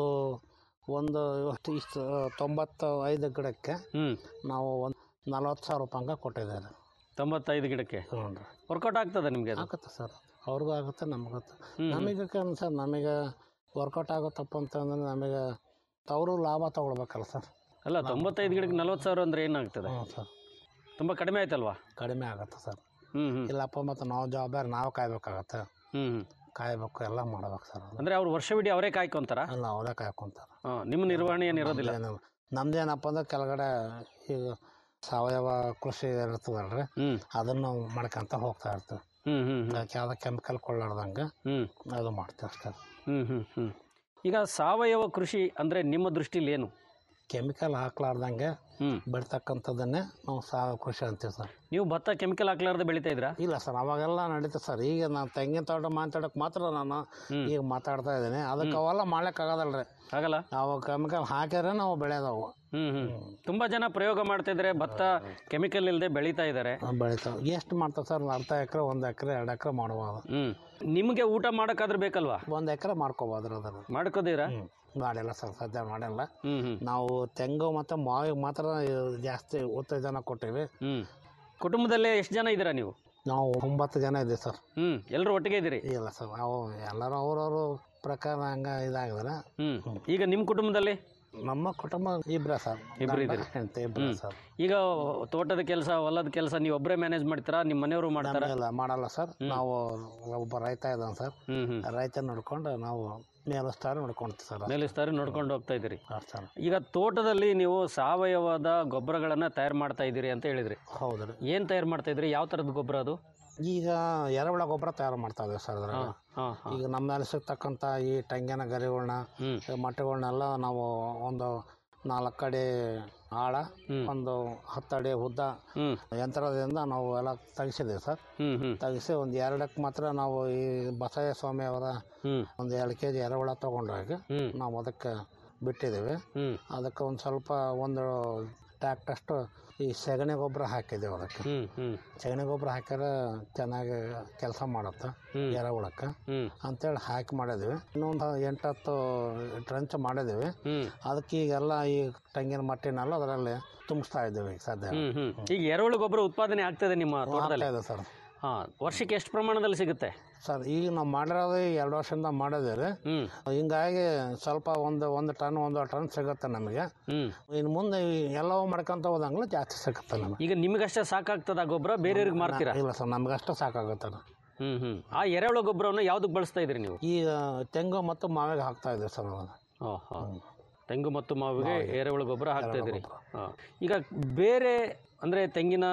ಒಂದು ಇಷ್ಟು ಇಷ್ಟು ತೊಂಬತ್ತು ಐದು ಗಿಡಕ್ಕೆ ಹ್ಞೂ ನಾವು ಒಂದು ನಲ್ವತ್ತು ಸಾವಿರ ರೂಪಾಯಿ ಕೊಟ್ಟಿದ್ದಾರೆ ತೊಂಬತ್ತೈದು ಗಿಡಕ್ಕೆ ಹ್ಞೂ ರೀ ವರ್ಕೌಟ್ ಆಗ್ತದೆ ನಿಮಗೆ ಅದು ಆಗುತ್ತೆ ಸರ್ ಅವ್ರಿಗೂ ಆಗುತ್ತೆ ನಮಗೂ ಹ್ಮ್. ನಮಗೆ ಸರ್ ನಮಗೆ ವರ್ಕೌಟ್ ಆಗುತ್ತಪ್ಪ ಅಂತಂದ್ರೆ ನಮಗೆ ಅವರು ಲಾಭ ತಗೊಳ್ಬೇಕಲ್ಲ ಸರ್ ಅಲ್ಲ ತೊಂಬತ್ತೈದು ಗಿಡಕ್ಕೆ ನಲ್ವತ್ತು ಸಾವಿರ ಅಂದರೆ ಏನಾಗ್ತದೆ ಹ್ಞೂ ಸರ್ ತುಂಬ ಕಡಿಮೆ ಆಯ್ತಲ್ವಾ ಕಡಿಮೆ ಆಗುತ್ತೆ ಸರ್ ಹ್ಞೂ ಹ್ಞೂ ಇಲ್ಲಪ್ಪ ಮತ್ತು ನಾವು ಜವಾಬ್ದಾರಿ ನಾವು ಕಾಯ್ಬೇಕಾಗತ್ತೆ ಹ್ಞೂ ಹ್ಞೂ ಕಾಯ್ಬೇಕು ಎಲ್ಲ ಮಾಡ್ಬೇಕು ಸರ್ ಅದು ಅಂದರೆ ಅವ್ರು ವರ್ಷವಿಡೀ ಅವರೇ ಕಾಯ್ಕೊಂತಾರ ಎಲ್ಲ ಅವರೇ ಕಾಯ್ಕೊಂತಾರೆ ಹಾಂ ನಿಮ್ಮ ನಿರ್ವಹಣೆ ಏನಿರೋದಿಲ್ಲ ನಮ್ದೇನು- ನಮ್ದೇನಪ್ಪ ಅಂದ್ರೆ ಕೆಳಗಡೆ ಈಗ ಸಾವಯವ ಕೃಷಿ ಇರ್ತದಲ್ರಿ ಹ್ಞೂ ಅದನ್ನು ನಾವು ಮಾಡ್ಕೊಂತ ಹೋಗ್ತಾ ಇರ್ತೀವಿ ಹ್ಞೂ ಹ್ಞೂ ಹ್ಞೂ ಅದಕ್ಕೆ ಯಾವುದೇ ಕೆಮಿಕಲ್ ಕೊಳ್ಳಾರ್ದಂಗೆ ಹ್ಞೂ ಅದು ಮಾಡ್ತೀವಿ ಅಷ್ಟೇ ಹ್ಞೂ ಹ್ಞೂ ಹ್ಞೂ ಈಗ ಸಾವಯವ ಕೃಷಿ ಅಂದರೆ ನಿಮ್ಮ ದೃಷ್ಟಿಲಿ ಏನು ಕೆಮಿಕಲ್ ಹಾಕ್ಲಾರ್ದಂಗೆ ಹ್ಞೂ ಬೆಳ್ತಕ್ಕಂಥದ್ದನ್ನೇ ನಾವು ಸಾವಯವ ಕೃಷಿ ಅಂತೀವಿ ಸರ್ ನೀವು ಭತ್ತ ಕೆಮಿಕಲ್ ಹಾಕ್ಲಾರ್ದೆ ಬೆಳಿತಾ ಇದ್ರಾ ಇಲ್ಲ ಸರ್ ಅವಾಗೆಲ್ಲ ನಡೀತದೆ ಸರ್ ಈಗ ನಾನು ತೆಂಗಿನ ತೋಟ ಮಾತಾಡೋಕೆ ಮಾತ್ರ ನಾನು ಹ್ಮ್. ಈಗ ಮಾತಾಡ್ತಾ ಇದ್ದೀನಿ ಅದಕ್ಕೆ ಅವೆಲ್ಲ ಮಾಡ್ಲಿಕ್ಕಾಗೋದಲ್ಲ ರೀ ಆಗಲ್ಲ ನಾವು ಕೆಮಿಕಲ್ ಹಾಕಿದ್ರೆ ನಾವು ಬೆಳೆಯೋದವು ಹ್ಞೂ ಹ್ಞೂ ತುಂಬ ಜನ ಪ್ರಯೋಗ ಮಾಡ್ತಾ ಇದ್ದಾರೆ ಭತ್ತ ಕೆಮಿಕಲ್ ಇಲ್ಲದೆ ಬೆಳೀತಾ ಇದ್ದಾರೆ ಬೆಳಿತಾವೆ ಎಷ್ಟು ಮಾಡ್ತಾವೆ ಸರ್ ಒಂದು ಅರ್ಧ ಎಕರೆ ಒಂದು ಎಕರೆ ಎರಡು ಎಕರೆ ಮಾಡ್ಬೋದು ಹ್ಞೂ ನಿಮಗೆ ಊಟ ಮಾಡೋಕ್ಕಾದ್ರೂ ಬೇಕಲ್ವಾ ಒಂದು ಎಕರೆ ಮಾಡ್ಕೋಬೋದು ಅದನ್ನು ಮಾಡ್ಕೋತೀರಾ ಹ್ಞೂ ಮಾಡಿಲ್ಲ ಸರ್ ಸದ್ಯ ಮಾಡಿಲ್ಲ ಹ್ಞೂ ಹ್ಞೂ ನಾವು ತೆಂಗು ಮತ್ತು ಮಾವಿಗೆ ಮಾತ್ರ ಜಾಸ್ತಿ ಉತ್ತೇಜನ ಕೊಟ್ಟಿವಿ ಹ್ಞೂ ಕುಟುಂಬದಲ್ಲೇ ಎಷ್ಟು ಜನ ಇದ್ದೀರಾ ನೀವು ನಾವು ಒಂಬತ್ತು ಜನ ಇದ್ದೀವಿ ಸರ್ ಹ್ಞೂ ಎಲ್ಲರೂ ಒಟ್ಟಿಗೆ ಇದ್ದೀರಿ ಇಲ್ಲ ಸರ್ ನಾವು ಎಲ್ಲರೂ ಅವ್ರವ್ರ ಪ್ರಕಾರ ಹಂಗೆ ಇದಾಗಿದ್ರೆ ಹ್ಞೂ ಈಗ ನಿಮ್ಮ ಕುಟುಂಬದಲ್ಲಿ ನಮ್ಮ ಕುಟುಂಬ ಇಬ್ಬರೇ ಸರ್ ಇಬ್ರು ಇದ್ದೀರಿ. ಹೆಂಡತಿ ಇಬ್ಬರೇ ಸರ್ ಈಗ ತೋಟದ ಕೆಲಸ ಹೊಲದ ಕೆಲಸ ನೀವು ಒಬ್ಬರೇ ಮ್ಯಾನೇಜ್ ಮಾಡ್ತೀರಾ ನಿಮ್ಮ ಮನೆಯವರು ಮಾಡ್ತಾರಾ ಇಲ್ಲ ಮಾಡಲ್ಲ ಸರ್ ನಾವು ಒಬ್ಬ ರೈತ ಇದ್ದಾನೆ ಸರ್ ಹ್ಞೂ ಹ್ಞೂ ರೈತ ನೋಡ್ಕೊಂಡು ನಾವು ಮೇಲಸ್ತಾರ ನೋಡ್ಕೊಂತೀವಿ ಸರ್ ಮೇಲಿಸ್ತಾರೆ ನೋಡ್ಕೊಂಡು ಹೋಗ್ತಾ ಇದ್ದೀರಿ ಅಷ್ಟು ಸರ್ ಈಗ ತೋಟದಲ್ಲಿ ನೀವು ಸಾವಯವದ ಗೊಬ್ಬರಗಳನ್ನು ತಯಾರು ಮಾಡ್ತಾ ಇದ್ದೀರಿ ಅಂತ ಹೇಳಿದ್ರಿ ಹೌದು ರೀ ಏನು ತಯಾರು ಮಾಡ್ತಾ ಇದ್ರಿ ಯಾವ ಥರದ ಗೊಬ್ಬರ ಅದು ಈಗ ಎರೆಹುಳ ಗೊಬ್ಬರ ತಯಾರು ಮಾಡ್ತಾ ಇದ್ದೀವಿ ಸರ್ ಅದ್ರಾಗ ಹಾಂ ಹಾಂ ಈಗ ನಮ್ಮಲ್ಲಿ ಸಿಗ್ತಕ್ಕಂಥ ಈ ತೆಂಗಿನ ಗರಿಗಳ್ನ ಹ್ಞೂ ಮೊಟ್ಟೆಗಳ್ನೆಲ್ಲ ನಾವು ಒಂದು ನಾಲ್ಕು ಅಡಿ ಆಳ ಹ್ಮ್. ಒಂದು ಹತ್ತು ಅಡಿ ಉದ್ದ ಹ್ಞೂ ಯಂತ್ರದಿಂದ ನಾವು ಎಲ್ಲ ತೆಗಿಸಿದ್ದೀವಿ ಸರ್ ಹ್ಞೂ ಹ್ಞೂ ತೆಗಿಸಿ ಒಂದು ಎರಡಕ್ಕೆ ಮಾತ್ರ ನಾವು ಈ ಬಸಯ್ಯ ಸ್ವಾಮಿ ಅವರ ಹ್ಞೂ ಒಂದು ಎರಡು ಕೆ ಜಿ ಎರೆಹುಳ ತೊಗೊಂಡಾಗ ಹ್ಞೂ ನಾವು ಅದಕ್ಕೆ ಬಿಟ್ಟಿದ್ದೀವಿ ಹ್ಞೂ ಅದಕ್ಕೆ ಒಂದು ಸ್ವಲ್ಪ ಒಂದು ಟ್ಯಾಕ್ಟಷ್ಟು ಈ ಸಗಣಿ ಗೊಬ್ಬರ ಹಾಕಿದ್ದೀವಿ ಅದಕ್ಕೆ ಹ್ಞೂ ಹ್ಞೂ ಸಗಣಿ ಗೊಬ್ಬರ ಹಾಕಿದ್ರೆ ಚೆನ್ನಾಗಿ ಕೆಲಸ ಮಾಡುತ್ತೆ ಹ್ಞೂ ಎರೆಹುಳಕ್ಕೆ ಹ್ಞೂ ಅಂತೇಳಿ ಹಾಕಿ ಮಾಡಿದ್ವಿ ಇನ್ನೊಂದು ಎಂಟತ್ತು ಟ್ರಂಚ್ ಮಾಡಿದ್ದೀವಿ ಹ್ಞೂ ಅದಕ್ಕೆ ಈಗೆಲ್ಲ ಈ ತೆಂಗಿನ ಮಟ್ಟಿನೆಲ್ಲ ಅದರಲ್ಲಿ ತುಂಬಿಸ್ತಾ ಇದ್ದೀವಿ ಈಗ ಸದ್ಯ ಹ್ಞೂ ಹ್ಞೂ ಈಗ ಎರೆಹುಳು ಗೊಬ್ಬರ ಉತ್ಪಾದನೆ ಆಗ್ತದೆ ನಿಮ್ಮ ತೋಟದಲ್ಲಿ ಆಗ್ತಾ ಇದೆ ಸರ್ ಹಾಂ ವರ್ಷಕ್ಕೆ ಎಷ್ಟು ಪ್ರಮಾಣದಲ್ಲಿ ಸಿಗುತ್ತೆ ಸರ್ ಈಗ ನಾವು ಮಾಡಿರೋದು ಈ ಎರಡು ವರ್ಷದಿಂದ ಮಾಡಿದ್ದೀವಿ ಹ್ಞೂ ಹಿಂಗಾಗಿ ಸ್ವಲ್ಪ ಒಂದು ಒಂದು ಟನ್ ಒಂದು ಟನ್ ಸಿಗುತ್ತೆ ನಮಗೆ ಹ್ಞೂ ಇನ್ನು ಮುಂದೆ ಈ ಎಲ್ಲವೂ ಮಾಡ್ಕೊಂತ ಹೋದಂಗ್ಲೂ ಜಾಸ್ತಿ ಸಿಗುತ್ತೆ ನಮಗೆ ಈಗ ನಿಮಗಷ್ಟೇ ಸಾಕಾಗ್ತದ ಗೊಬ್ಬರ ಬೇರೆಯವ್ರಿಗೆ ಮಾರ್ತೀರಾ ಇಲ್ಲ ಸರ್ ನಮ್ಗೆ ಅಷ್ಟು ಸಾಕಾಗುತ್ತೆ ಅದು. ಹ್ಞೂ ಹ್ಞೂ ಆ ಎರೆಹುಳು ಗೊಬ್ಬರವನ್ನು ಯಾವುದಕ್ಕೆ ಬಳಸ್ತಾ ಇದ್ರಿ ನೀವು ಈಗ ತೆಂಗು ಮತ್ತು ಮಾವಿಗೆ ಹಾಕ್ತಾ ಇದ್ದೀವಿ ಸರ್ ಅದನ್ನು ಹಾಂ ಹಾಂ ತೆಂಗು ಮತ್ತು ಮಾವಿಗೆ ಎರೆಹುಳು ಗೊಬ್ಬರ ಹಾಕ್ತಾ ಇದ್ರಿ ಹಾಂ ಈಗ ಬೇರೆ ಅಂದರೆ ತೆಂಗಿನ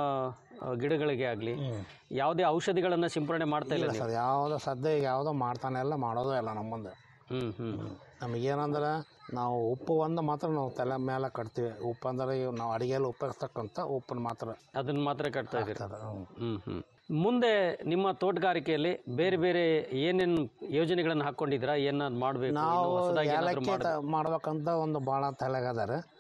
ಆ, ಗಿಡಗಳಿಗೆ ಆಗಲಿ ಯಾವುದೇ ಔಷಧಿಗಳನ್ನು ಸಿಂಪರಣೆ ಮಾಡ್ತಾ ಇಲ್ಲ ಇಲ್ಲ ನೀವು ಸರ್ ಯಾವುದೋ ಸದ್ಯ ಈಗ ಯಾವುದೋ ಮಾಡ್ತಾನೆ ಇಲ್ಲ ಮಾಡೋದು ಇಲ್ಲ ನಮ್ಮ ಮುಂದೆ ಹ್ಞೂ ಹ್ಞೂ ನಮಗೇನಂದ್ರೆ ನಾವು ಉಪ್ಪು ಒಂದು ಮಾತ್ರ ನಾವು ತಲೆ ಮೇಲೆ ಕಟ್ತೀವಿ ಉಪ್ಪು ಅಂದ್ರೆ ಇವು ನಾವು ಅಡುಗೆಯಲ್ಲಿ ಉಪಯೋಗಿಸ್ತಕ್ಕಂಥ ಉಪ್ಪನ್ನು ಮಾತ್ರ ಅದನ್ನು ಮಾತ್ರ ಕಟ್ತಾ ಇದ್ದೀರಿ ಹಾಕ್ತಾರೆ. ಹ್ಮ್. ಹ್ಞೂ ಹ್ಞೂ ಮುಂದೆ ನಿಮ್ಮ ತೋಟಗಾರಿಕೆಯಲ್ಲಿ ಬೇರೆ ಬೇರೆ ಏನೇನು ಯೋಜನೆಗಳನ್ನು ಹಾಕ್ಕೊಂಡಿದ್ದೀರಾ ಏನಾದ್ರು ಮಾಡಬೇಕು ನಾವು ಹೊಸದಾಗಿ ಏನಾದರೂ ಏಲಕ್ಕಿ ಮಾಡಿ ತ- ಮಾಡ್ಬೇಕಂತ ಒಂದು ಭಾಳ ತಲೆಗದಾರೆ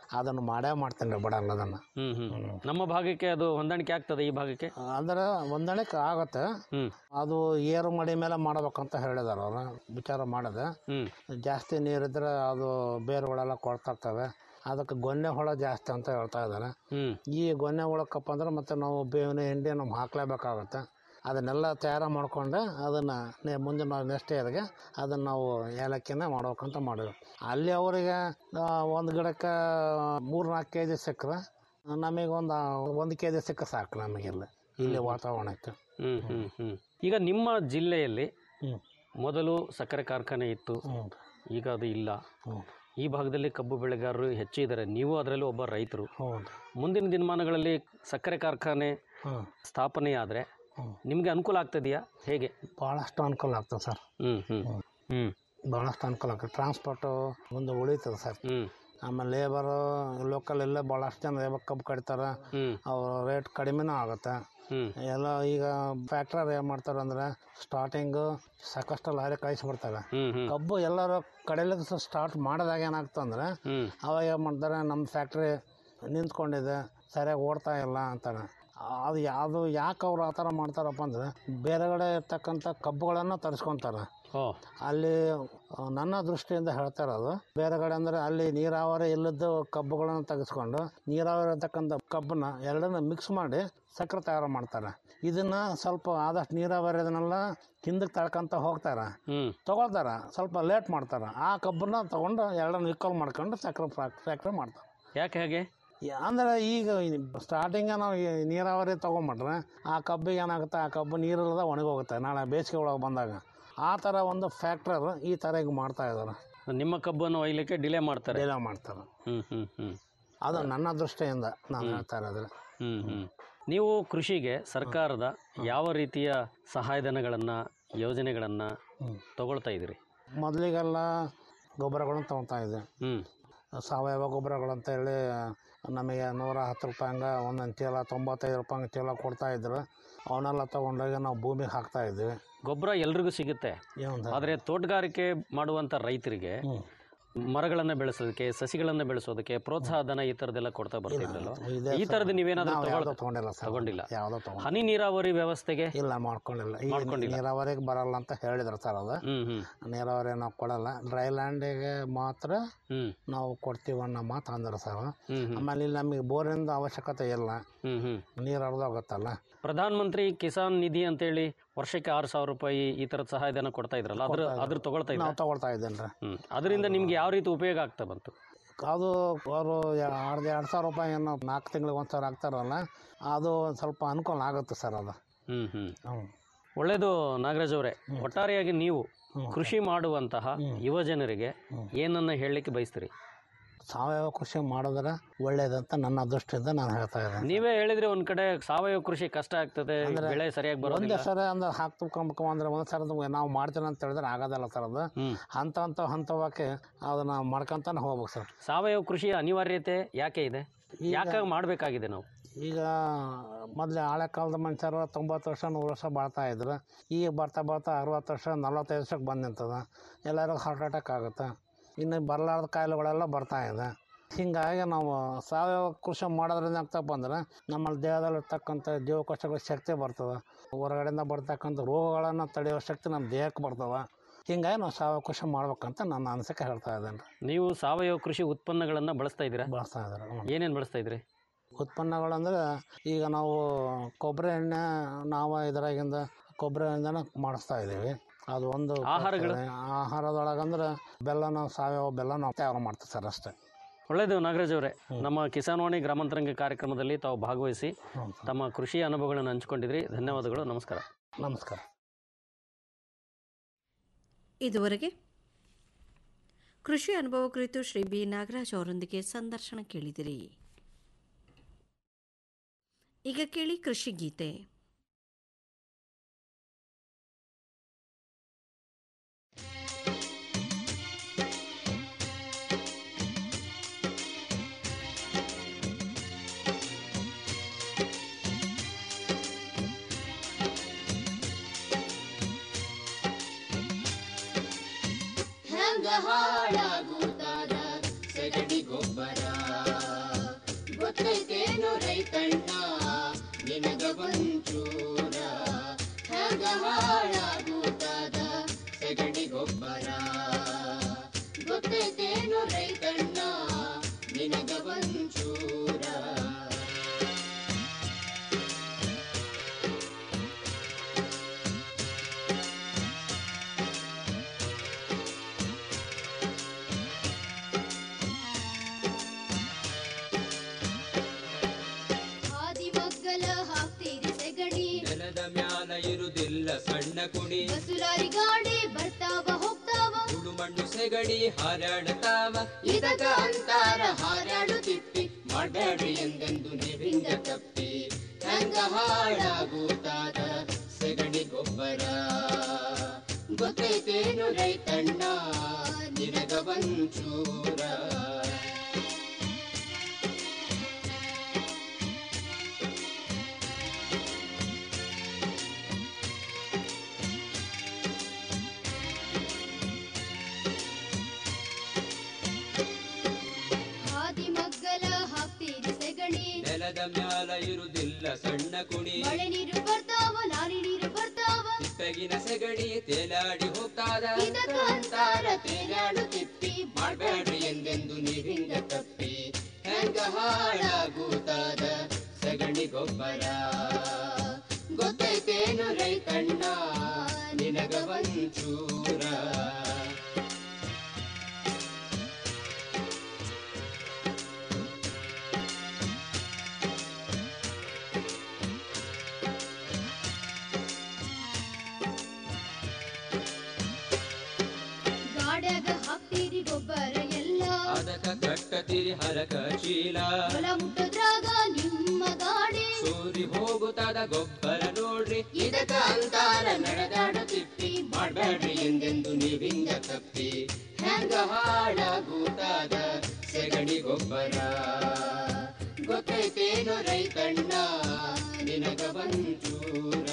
ಅದನ್ನು ಮಾಡೇ ಮಾಡ್ತೀನಿ ರೀ ಬಿಡಲ್ಲ ಅದನ್ನು ಹ್ಮ್ ಹ್ಮ್ ನಮ್ಮ ಭಾಗಕ್ಕೆ ಅದು ಹೊಂದಾಣಿಕೆ ಆಗ್ತದೆ ಈ ಭಾಗಕ್ಕೆ ಅಂದ್ರೆ ಹೊಂದಾಣಿಕೆ ಆಗುತ್ತೆ ಹ್ಮ್ ಅದು ಏರು ಮಡಿ ಮೇಲೆ ಮಾಡ್ಬೇಕಂತ ಹೇಳಿದಾರೆ ಅವ್ರು ವಿಚಾರ ಮಾಡಿದೆ ಹ್ಮ್ ಜಾಸ್ತಿ ನೀರಿದ್ರೆ ಅದು ಬೇರುಗಳೆಲ್ಲ ಕೊಡ್ತಿರ್ತವೆ ಅದಕ್ಕೆ ಗೊನ್ನೆ ಹುಳ ಜಾಸ್ತಿ ಅಂತ ಹೇಳ್ತಾ ಇದ್ದಾರೆ ಹ್ಮ್ ಈ ಗೊನ್ನೆ ಹುಳಕ್ಕಪ್ಪ ಅಂದ್ರೆ ಮತ್ತೆ ನಾವು ಬೇವಿನ ಹಿಂಡಿ ನಾವು ಹಾಕ್ಲೇಬೇಕಾಗುತ್ತೆ ಅದನ್ನೆಲ್ಲ ತಯಾರು ಮಾಡ್ಕೊಂಡು ಅದನ್ನು ನೆ ಮುಂದೆ ನಾವು ನೆಕ್ಸ್ಟ್ ಇಯರ್ಗೆ ಅದನ್ನು ನಾವು ಏಲಕ್ಕಿನ ಮಾಡ್ಬೇಕಂತ ಮಾಡಿದ್ವಿ ಅಲ್ಲಿ ಅವರಿಗೆ ಒಂದು ಗಿಡಕ್ಕೆ ಮೂರು ನಾಲ್ಕು ಕೆ ಜಿ ಸಿಕ್ಕರೆ ನಮಗೆ ಒಂದು ಒಂದು ಕೆ ಜಿ ಸಿಕ್ಕ ಸಾಕು ನಮಗೆಲ್ಲ ಇಲ್ಲಿ ವಾತಾವರಣಕ್ಕೆ ಹ್ಮ್ ಹ್ಮ್ ಹ್ಮ್ ಈಗ ನಿಮ್ಮ ಜಿಲ್ಲೆಯಲ್ಲಿ ಹ್ಞೂ ಮೊದಲು ಸಕ್ಕರೆ ಕಾರ್ಖಾನೆ ಇತ್ತು ಹ್ಞೂ ಈಗ ಅದು ಇಲ್ಲ ಹ್ಞೂ ಈ ಭಾಗದಲ್ಲಿ ಕಬ್ಬು ಬೆಳೆಗಾರರು ಹೆಚ್ಚು ಇದ್ದಾರೆ ನೀವು ಅದರಲ್ಲಿ ಒಬ್ಬ ರೈತರು ಹ್ಞೂ ಮುಂದಿನ ದಿನಮಾನಗಳಲ್ಲಿ ಸಕ್ಕರೆ ಕಾರ್ಖಾನೆ ಹ್ಞೂ ಸ್ಥಾಪನೆಯಾದರೆ ಹ್ಞೂ ನಿಮಗೆ ಅನುಕೂಲ ಆಗ್ತದೆಯಾ ಹೇಗೆ ಭಾಳಷ್ಟು ಅನುಕೂಲ ಆಗ್ತದೆ ಸರ್ ಹ್ಮ್ ಹ್ಮ್ ಹ್ಮ್ ಭಾಳಷ್ಟು ಅನುಕೂಲ ಆಗ್ತದೆ ಟ್ರಾನ್ಸ್ಪೋರ್ಟು ಮುಂದೆ ಉಳಿತದೆ ಸರ್ ಹ್ಮ್ ಆಮೇಲೆ ಲೇಬರು ಲೋಕಲ್ ಎಲ್ಲ ಭಾಳಷ್ಟು ಜನ ಲೇಬರ್ ಕಬ್ಬು ಕಡಿತಾರೆ ಹ್ಮ್ ಅವ್ರ ರೇಟ್ ಕಡಿಮೆನೂ ಆಗುತ್ತೆ ಹ್ಮ್ ಎಲ್ಲ ಈಗ ಫ್ಯಾಕ್ಟ್ರರ್ ಏನು ಮಾಡ್ತಾರೆ ಅಂದರೆ ಸ್ಟಾರ್ಟಿಂಗು ಸಾಕಷ್ಟು ಲಾರಿ ಕಳಿಸ್ಬಿಡ್ತಾರೆ ಹ್ಮ್ ಹ್ಮ್ ಕಬ್ಬು ಎಲ್ಲರೂ ಕಡಿಲಿಕ್ಕೆ ಸ್ಟಾರ್ಟ್ ಮಾಡಿದಾಗ ಏನಾಗ್ತಂದ್ರೆ ಹ್ಮ್ ಅವಾಗ ಏನು ಮಾಡ್ತಾರೆ ನಮ್ಮ ಫ್ಯಾಕ್ಟ್ರಿ ನಿಂತ್ಕೊಂಡಿದೆ ಸರಿಯಾಗಿ ಓಡ್ತಾ ಇಲ್ಲ ಅಂತಾರೆ ಅದು ಯಾವುದು ಯಾಕೆ ಅವ್ರು ಆ ಥರ ಮಾಡ್ತಾರಪ್ಪ ಅಂದರೆ ಬೇರೆಗಡೆ ಇರ್ತಕ್ಕಂಥ ಕಬ್ಬುಗಳನ್ನು ತರಿಸ್ಕೊತಾರೆ ಓ ಅಲ್ಲಿ ಆ, ನನ್ನ ದೃಷ್ಟಿಯಿಂದ ಹೇಳ್ತಾ ಇರೋದು ಬೇರೆ ಕಡೆ ಅಂದರೆ ಅಲ್ಲಿ ನೀರಾವರಿ ಇಲ್ಲದ್ದು ಕಬ್ಬುಗಳನ್ನು ತೆಗೆಸ್ಕೊಂಡು ನೀರಾವರಿ ಇರ್ತಕ್ಕಂಥ ಕಬ್ಬನ್ನ ಎರಡನ್ನ ಮಿಕ್ಸ್ ಮಾಡಿ ಸಕ್ಕರೆ ತಯಾರು ಮಾಡ್ತಾರೆ ಇದನ್ನು ಸ್ವಲ್ಪ ಆದಷ್ಟು ನೀರಾವರಿ ಇದನ್ನೆಲ್ಲ ಹಿಂದಕ್ಕೆ ತಳ್ಕೊಂತ ಹೋಗ್ತಾರೆ ಹ್ಮ್ ತೊಗೊಳ್ತಾರೆ ಸ್ವಲ್ಪ ಲೇಟ್ ಮಾಡ್ತಾರೆ ಆ ಕಬ್ಬನ್ನ ತೊಗೊಂಡು ಎರಡನ್ನ ಇಕ್ವಲ್ ಮಾಡ್ಕೊಂಡು ಸಕ್ಕರೆ ಫ್ಯಾಕ್ಟ್ರಿ ಮಾಡ್ತಾರೆ ಯಾಕೆ ಹಾಗೆ ಯಾ- ಅಂದ್ರೆ ಈಗ ಸ್ಟಾರ್ಟಿಂಗ ನಾವು ಈ ನೀರಾವರಿ ತೊಗೊಂಬಿಟ್ರೆ ಆ ಕಬ್ಬಿಗೆ ಏನಾಗುತ್ತೆ ಆ ಕಬ್ಬು ನೀರಿಲ್ಲದ ಒಣಗೋಗುತ್ತೆ ನಾಳೆ ಬೇಸಿಗೆ ಒಳಗೆ ಬಂದಾಗ ಆ ಥರ ಒಂದು ಫ್ಯಾಕ್ಟ್ರರ್ ಈ ಥರ ಈಗ ಮಾಡ್ತಾ ಇದ್ದಾರೆ ನಿಮ್ಮ ಕಬ್ಬನ್ನು ಒಯ್ಲಿಕ್ಕೆ ಡಿಲೇ ಮಾಡ್ತಾರೆ ಡೀಲ ಮಾಡ್ತಾರೆ ಹ್ಮ್ ಹ್ಮ್ ಹ್ಮ್ ಅದು ನನ್ನ ದೃಷ್ಟಿಯಿಂದ ನಾನು ಹೇಳ್ತಾ ಇರೋದು ಹ್ಮ್ ಹ್ಮ್ ನೀವು ಕೃಷಿಗೆ ಸರ್ಕಾರದ ಯಾವ ರೀತಿಯ ಸಹಾಯಧನಗಳನ್ನು ಯೋಜನೆಗಳನ್ನು ಹ್ಮ್. ತಗೊಳ್ತಾ ಇದ್ದೀರಿ ಮೊದಲಿಗೆಲ್ಲ ಗೊಬ್ಬರಗಳನ್ನು ತೊಗೊತಾ ಇದ್ದೆ ಹ್ಮ್ ಸಾವಯವ ಗೊಬ್ಬರಗಳಂತ ಹೇಳಿ ನಮಗೆ ನೂರ ಹತ್ತು ರೂಪಾಯಿ ಹಂಗೆ ಒಂದೊಂದು ಚೀಲ ತೊಂಬತ್ತೈದು ರೂಪಾಯಿ ಹಂಗೆ ಚೀಲ ಕೊಡ್ತಾಯಿದ್ರು ಅವನ್ನೆಲ್ಲ ತೊಗೊಂಡೋಗಿ ನಾವು ಭೂಮಿಗೆ ಹಾಕ್ತಾ ಇದ್ವಿ ಗೊಬ್ಬರ ಎಲ್ರಿಗೂ ಸಿಗುತ್ತೆ ಏನಂತ ಆದರೆ ತೋಟಗಾರಿಕೆ ಮಾಡುವಂಥ ರೈತರಿಗೆ ಹ್ಞೂ ಮರಗಳನ್ನು ಬೆಳೆಸೋದಕ್ಕೆ ಸಸಿಗಳನ್ನು ಬೆಳೆಸೋದಕ್ಕೆ ಪ್ರೋತ್ಸಾಹ ಧನ ಈ ಥರದ್ದೆಲ್ಲ ಕೊಡ್ತಾ ಬರ್ತಿದ್ರಲ್ವ ಇದೆ ಈ ಥರದ್ದು ನೀವೇನಾದ್ರೂ ನಾವು ಯಾವುದೋ ತಗೊಳ್ ತೊಗೊಂಡಿಲ್ಲ ಸರ್ ತಗೊಂಡಿಲ್ಲ ಯಾವುದೋ ತೊಗೊಂಡು ಹನಿ ನೀರಾವರಿ ವ್ಯವಸ್ಥೆಗೆ ಇಲ್ಲ ಮಾಡ್ಕೊಂಡಿಲ್ಲ ಈ ಮಾಡ್ಕೊಂಡಿಲ್ಲ. ನೀರಾವರಿಗೆ ಬರಲ್ಲ ಅಂತ ಹೇಳಿದ್ರು ಸರ್ ಅದು ಹ್ಮ್ ಹ್ಮ್ ನೀರಾವರಿ ನಾವು ಕೊಡಲ್ಲ ಡ್ರೈ ಲ್ಯಾಂಡಿಗೆ ಮಾತ್ರ ಹ್ಮ್ ನಾವು ಕೊಡ್ತೀವಿ ಅನ್ನೋ ಮಾತು ಅಂದ್ರು ಸರ್ ಹ್ಮ್ ಹ್ಮ್ ಆಮೇಲೆ ಇಲ್ಲಿ ನಮಗೆ ಬೋರಿಂದ ಅವಶ್ಯಕತೆ ಇಲ್ಲ ಹ್ಮ್ ಹ್ಮ್ ನೀರು ಹರಿದೋಗುತ್ತಲ್ಲ ಪ್ರಧಾನ ಮಂತ್ರಿ ಕಿಸಾನ್ ನಿಧಿ ಅಂತೇಳಿ ವರ್ಷಕ್ಕೆ ಆರು ಸಾವಿರ ರೂಪಾಯಿ ಈ ಥರದ ಸಹಾಯಧನ ಕೊಡ್ತಾ ಇದ್ರಲ್ಲ ಅದ್ರ ಅದ್ರ ತಗೊಳ್ತಾ ಇದ್ರ ನಾವು ತಗೊಳ್ತಾ ಇದ್ದೇನೆ ರೀ ಹ್ಮ್ ಅದರಿಂದ ನಿಮ್ಗೆ ಯಾವ ರೀತಿ ಉಪಯೋಗ ಆಗ್ತಾ ಬಂತು ಅದು ಅವರು ಎರಡು ಎರಡು ಸಾವಿರ ರೂಪಾಯಿ ಏನೋ ನಾಲ್ಕು ತಿಂಗಳಿಗೆ ಒಂದು ಸಾವಿರ ಹಾಕ್ತಾರಲ್ಲ ಅದು ಒಂದು ಸ್ವಲ್ಪ ಅನುಕೂಲ ಆಗುತ್ತೆ ಸರ್ ಅದು ಹ್ಮ್ ಹ್ಮ್ ಹ್ಞೂ ಒಳ್ಳೇದು ನಾಗರಾಜ್ ಅವರೇ ಒಟ್ಟಾರೆಯಾಗಿ ನೀವು ಹ್ಮ್. ಕೃಷಿ ಮಾಡುವಂತಹ ಯುವ ಜನರಿಗೆ ಏನನ್ನ ಹೇಳಲಿಕ್ಕೆ ಬಯಸ್ತೀರಿ ಸಾವಯವ ಕೃಷಿ ಮಾಡಿದ್ರೆ ಒಳ್ಳೇದಂತ ನನ್ನ ದೃಷ್ಟಿಯಿಂದ ನಾನು ಹೇಳ್ತಾ ಇದ್ದೇನೆ ನೀವೇ ಹೇಳಿದ್ರೆ ಒಂದ್ ಕಡೆ ಸಾವಯವ ಕೃಷಿ ಕಷ್ಟ ಆಗ್ತದೆ ಬೆಳೆ ಸರಿಯಾಗಿ ಒಂದೇ ಬರೋದಿಲ್ಲ ಸರಿ ಅಂದ್ರೆ ಹಾಕ್ತುಕೊಂಬೇಕು ಅಂದ್ರೆ ಒಂದು ಸರಿ ನಮ್ಗೆ ನಾವು ಮಾಡ್ತೀನಿ ಅಂತ ಹೇಳಿದ್ರೆ ಆಗೋದಲ್ಲ ಸರ್ ಅದು ಹ್ಮ್ ಹಂತ ಹಂತ ಹಂತವಾಗಿ ಅದನ್ನ ಮಾಡ್ಕೊಂತಾನೆ ಹೋಗ್ಬೇಕು ಸರ್ ಸಾವಯವ ಕೃಷಿ ಅನಿವಾರ್ಯತೆ ಯಾಕೆ ಇದೆ ಯಾಕೆ ಮಾಡಬೇಕಾಗಿದೆ ನಾವು ಈಗ ಮೊದಲೇ ಹಳೆ ಕಾಲದ ಮನುಷ್ಯರು ತೊಂಬತ್ತು ವರ್ಷ ನೂರು ವರ್ಷ ಬಾಳ್ತಾ ಇದ್ರು ಈಗ ಬರ್ತಾ ಬರ್ತಾ ಅರವತ್ತು ವರ್ಷ ನಲ್ವತ್ತೈದು ವರ್ಷಕ್ಕೆ ಬಂದು ನಿಂತದ ಎಲ್ಲರಿಗೂ ಹಾರ್ಟ್ ಅಟ್ಯಾಕ್ ಆಗುತ್ತೆ ಇನ್ನು ಬರಲಾರ್ದ ಕಾಯಿಲೆಗಳೆಲ್ಲ ಬರ್ತಾ ಇದೆ ಹೀಗಾಗಿ ನಾವು ಸಾವಯವ ಕೃಷಿ ಮಾಡೋದ್ರಿಂದ ಆಗ್ತಪ್ಪ ಅಂದ್ರೆ ನಮ್ಮ ದೇಹದಲ್ಲಿರ್ತಕ್ಕಂಥ ಜೀವಕೋಶಗಳ ಶಕ್ತಿ ಬರ್ತದೆ ಹೊರಗಡೆಯಿಂದ ಬರ್ತಕ್ಕಂಥ ರೋಗಗಳನ್ನು ತಡೆಯೋ ಶಕ್ತಿ ನಮ್ಮ ದೇಹಕ್ಕೆ ಬರ್ತವೆ ಹೀಗಾಗಿ ನಾವು ಸಾವಯವ ಕೃಷಿ ಮಾಡ್ಬೇಕಂತ ನನ್ನ ಅನಿಸಿಕೆ ಹೇಳ್ತಾ ಇದ್ದೇನೆ ನೀವು ಸಾವಯವ ಕೃಷಿ ಉತ್ಪನ್ನಗಳನ್ನ ಬಳಸ್ತಾ ಇದ್ದೀರಾ ಬಳಸ್ತಾ ಇದ್ದಾರೆ ಹ್ಞೂ ಏನೇನು ಬಳಸ್ತಾ ಇದ್ರಿ ಉತ್ಪನ್ನಗಳಂದ್ರೆ ಈಗ ನಾವು ಕೊಬ್ಬರಿ ಎಣ್ಣೆ ನಾವು ಇದರಾಗಿಂದ ಕೊಬ್ಬರಿ ಎಣ್ಣೆನ ಮಾಡಿಸ್ತಾ ಇದ್ದೀವಿ ಅದು ಒಂದು ಆಹಾರಗಳು? ಆಹಾರದೊಳಗಂದ್ರೆ ಬೆಲ್ಲನ ಸಾವಯವ ಬೆಲ್ಲ ನಾವು ತಯಾರು ಮಾಡ್ತೀವಿ ಸರ್ ಅಷ್ಟೇ ಒಳ್ಳೆಯದು ನಾಗರಾಜ್ ಅವರೇ ನಮ್ಮ ಕಿಸಾನ್ವಾಣಿ ಗ್ರಾಮಾಂತರಂಗ ಕಾರ್ಯಕ್ರಮದಲ್ಲಿ ತಾವು ಭಾಗವಹಿಸಿ ಹ್ಞೂ ತಮ್ಮ ಕೃಷಿ ಅನುಭವಗಳನ್ನು ಹಂಚಿಕೊಂಡಿದ್ರಿ ಧನ್ಯವಾದಗಳು ನಮಸ್ಕಾರ ನಮಸ್ಕಾರ ಇದುವರೆಗೆ ಕೃಷಿ ಅನುಭವ ಕುರಿತು ಶ್ರೀ ಬಿ ನಾಗರಾಜ್ ಅವರೊಂದಿಗೆ ಸಂದರ್ಶನ ಕೇಳಿದಿರಿ ಈಗ ಕೇಳಿ ಕೃಷಿ ಗೀತೆ ಹೆಂಗ ಹಾಳಾಗುತ್ತಾದ ಸಗಡಿ ಗೊಬ್ಬರ ಕುಣಿ ಬಸುಲಾರಿ ಗಾಡಿ ಬರ್ತಾವ ಹೋಗ್ತಾವ ಸುಡು ಮಣ್ಣು ಸೆಗಡಿ ಹಾರಾಡತಾವ ಇದಕ್ಕ ಅಂತಾರ ಹಾರಾಡು ತಿಪ್ಪಿ ಮಾಡ್ಬೇಡ್ರಿ ಎಂದೆಂದು ನೀವಿಂದ ತಪ್ಪಿ ಹೆಂಗ ಹಾಳಾಗುತ್ತಾದ ಸೆಗಣಿ ಗೊಬ್ಬರ ಗೊತ್ತೈತೇನು ರೈತಣ್ಣ ನಿನಗ ಒಂಚೂರ ಹಾದಿ ಮಗ್ಗಲ ಹಾಕ್ತೀರಿ ಸೆಗಣಿ ನೆಲದ ಮ್ಯಾಲ ಇರುದಿಲ್ಲ ಸಣ್ಣ ಕುಣಿ ಮಳೆ ನೀರು ಬರ್ತಾವ ಲಾರಿ ನೀರು ಬರ್ತಾವ ತಿಪ್ಪೆಗಿನ ಸೆಗಣಿ ತೇಲಾಡಿ ಹೋಗ್ತಾದ ಇದಕ್ಕ ಅಂತಾರ ತೇಲಾಡು ತಿಪ್ಪಿ ಮಾಡ್ಬೇಡ್ರಿ ಎಂದೆಂದು ನೀವಿಂದ ತಪ್ಪಿ ಹೆಂಗ ಹಾಳಾಗುತ್ತಾದ ಸಗಣಿ ಗೊಬ್ಬರ ಗೊತ್ತೈತೇನು ರೈತಣ್ಣ ನಿನಗ ಒಂಚೂರ ಗಾಡ್ಯಾಗ ಹಾಕ್ತೀರಿ ಗೊಬ್ಬರ ಎಲ್ಲ ಅದಕ್ಕ ಕಟ್ಟತಿರಿ ಹರಕ ಚೀಲ ಹೊಲ ಮುಟ್ಟದ್ರಾಗ ನಿಮ್ಮ ಗಾಡಿ ಸೂರಿ ಹೋಗುತ್ತಾದ ಗೊಬ್ಬರ ನೋಡ್ರಿ ಇದಕ್ಕ ಅಂತಾರ ನಡೆದಾಡು ತಿಪ್ಪಿ ಮಾಡ್ಬೇಡ್ರಿ ಎಂದೆಂದು ನೀವಿಂದ ತಪ್ಪಿ ಹೆಂಗ ಹಾಳಾಗುತ್ತಾದ ಸೆಗಣಿ ಗೊಬ್ಬರ ಗೊತ್ತೈತೇನು ರೈತಣ್ಣ ನಿನಗ ಒಂಚೂರ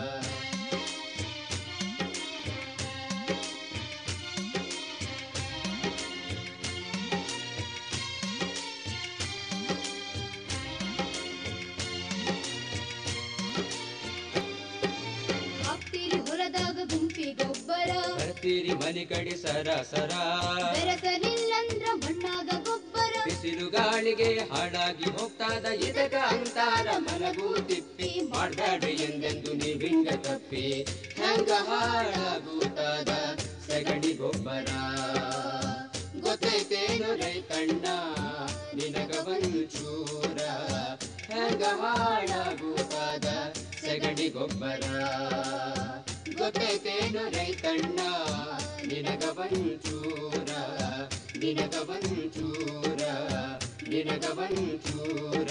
ಹಾಕ್ತೀರಿ ಹೊಲದಾಗ ಗುಂಪಿ ಗೊಬ್ಬರ ಬರ್ತೀರಿ ಮನೆ ಕಡೆ ಸರ ಸರ ಬೆರೆಸಲಿಲ್ಲಂದ್ರ ಮಣ್ಣಾಗ ಗೊಬ್ಬರ ಬಿಸಿಲು ಗಾಳಿಗೆ ಹಾಳಾಗಿ ಹೋಗ್ತಾದ ಇದಕ ಅಂತಾರ ಮಲಗು ತಿಪ್ಪಿ ಮಾಡ್ಬೇಡ್ರಿ ಎಂದೆಂದು ನೀವಿಂಗ ತಪ್ಪಿ ಹೆಂಗ ಹಾಳಾಗುತ್ತಾದ ಸಗಣಿ ಗೊಬ್ಬರ ಗೊತ್ತೈತೇನು ರೈತಣ್ಣ ನಿನಗ ಒಂಚೂರ ಹೆಂಗ ಹಾಳಾಗುತ್ತಾದ ಸಗಣಿ ಗೊಬ್ಬರ ಗೊತ್ತೈತೇನು ರೈತಣ್ಣ ನಿನಗ ಒಂಚೂರ ನಿನಗ ಒಂಚೂರ ನಿನಗ ಒಂಚೂರ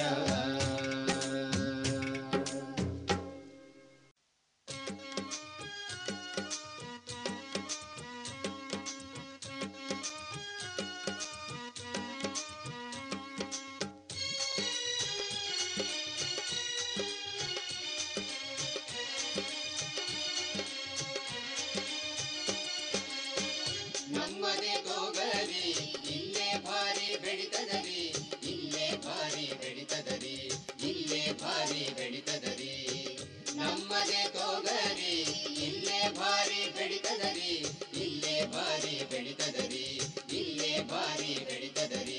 ನಮ್ಮದೇ ತೋಗರಿ ಇಲ್ಲೇ ಭಾರಿ ಬೆಳಿತದರಿ ಇಲ್ಲೇ ಭಾರಿ ಬೆಳಿತದರಿ ಇಲ್ಲೇ ಭಾರಿ ಬೆಳಿತದರಿ ನಮ್ಮದೇ ತೋಗರಿ ಇಲ್ಲೇ ಭಾರಿ ಬೆಳಿತದರಿ ಇಲ್ಲೇ ಭಾರಿ ಬೆಳಿತದರಿ ಇಲ್ಲೇ ಭಾರಿ ಬೆಳಿತದರಿ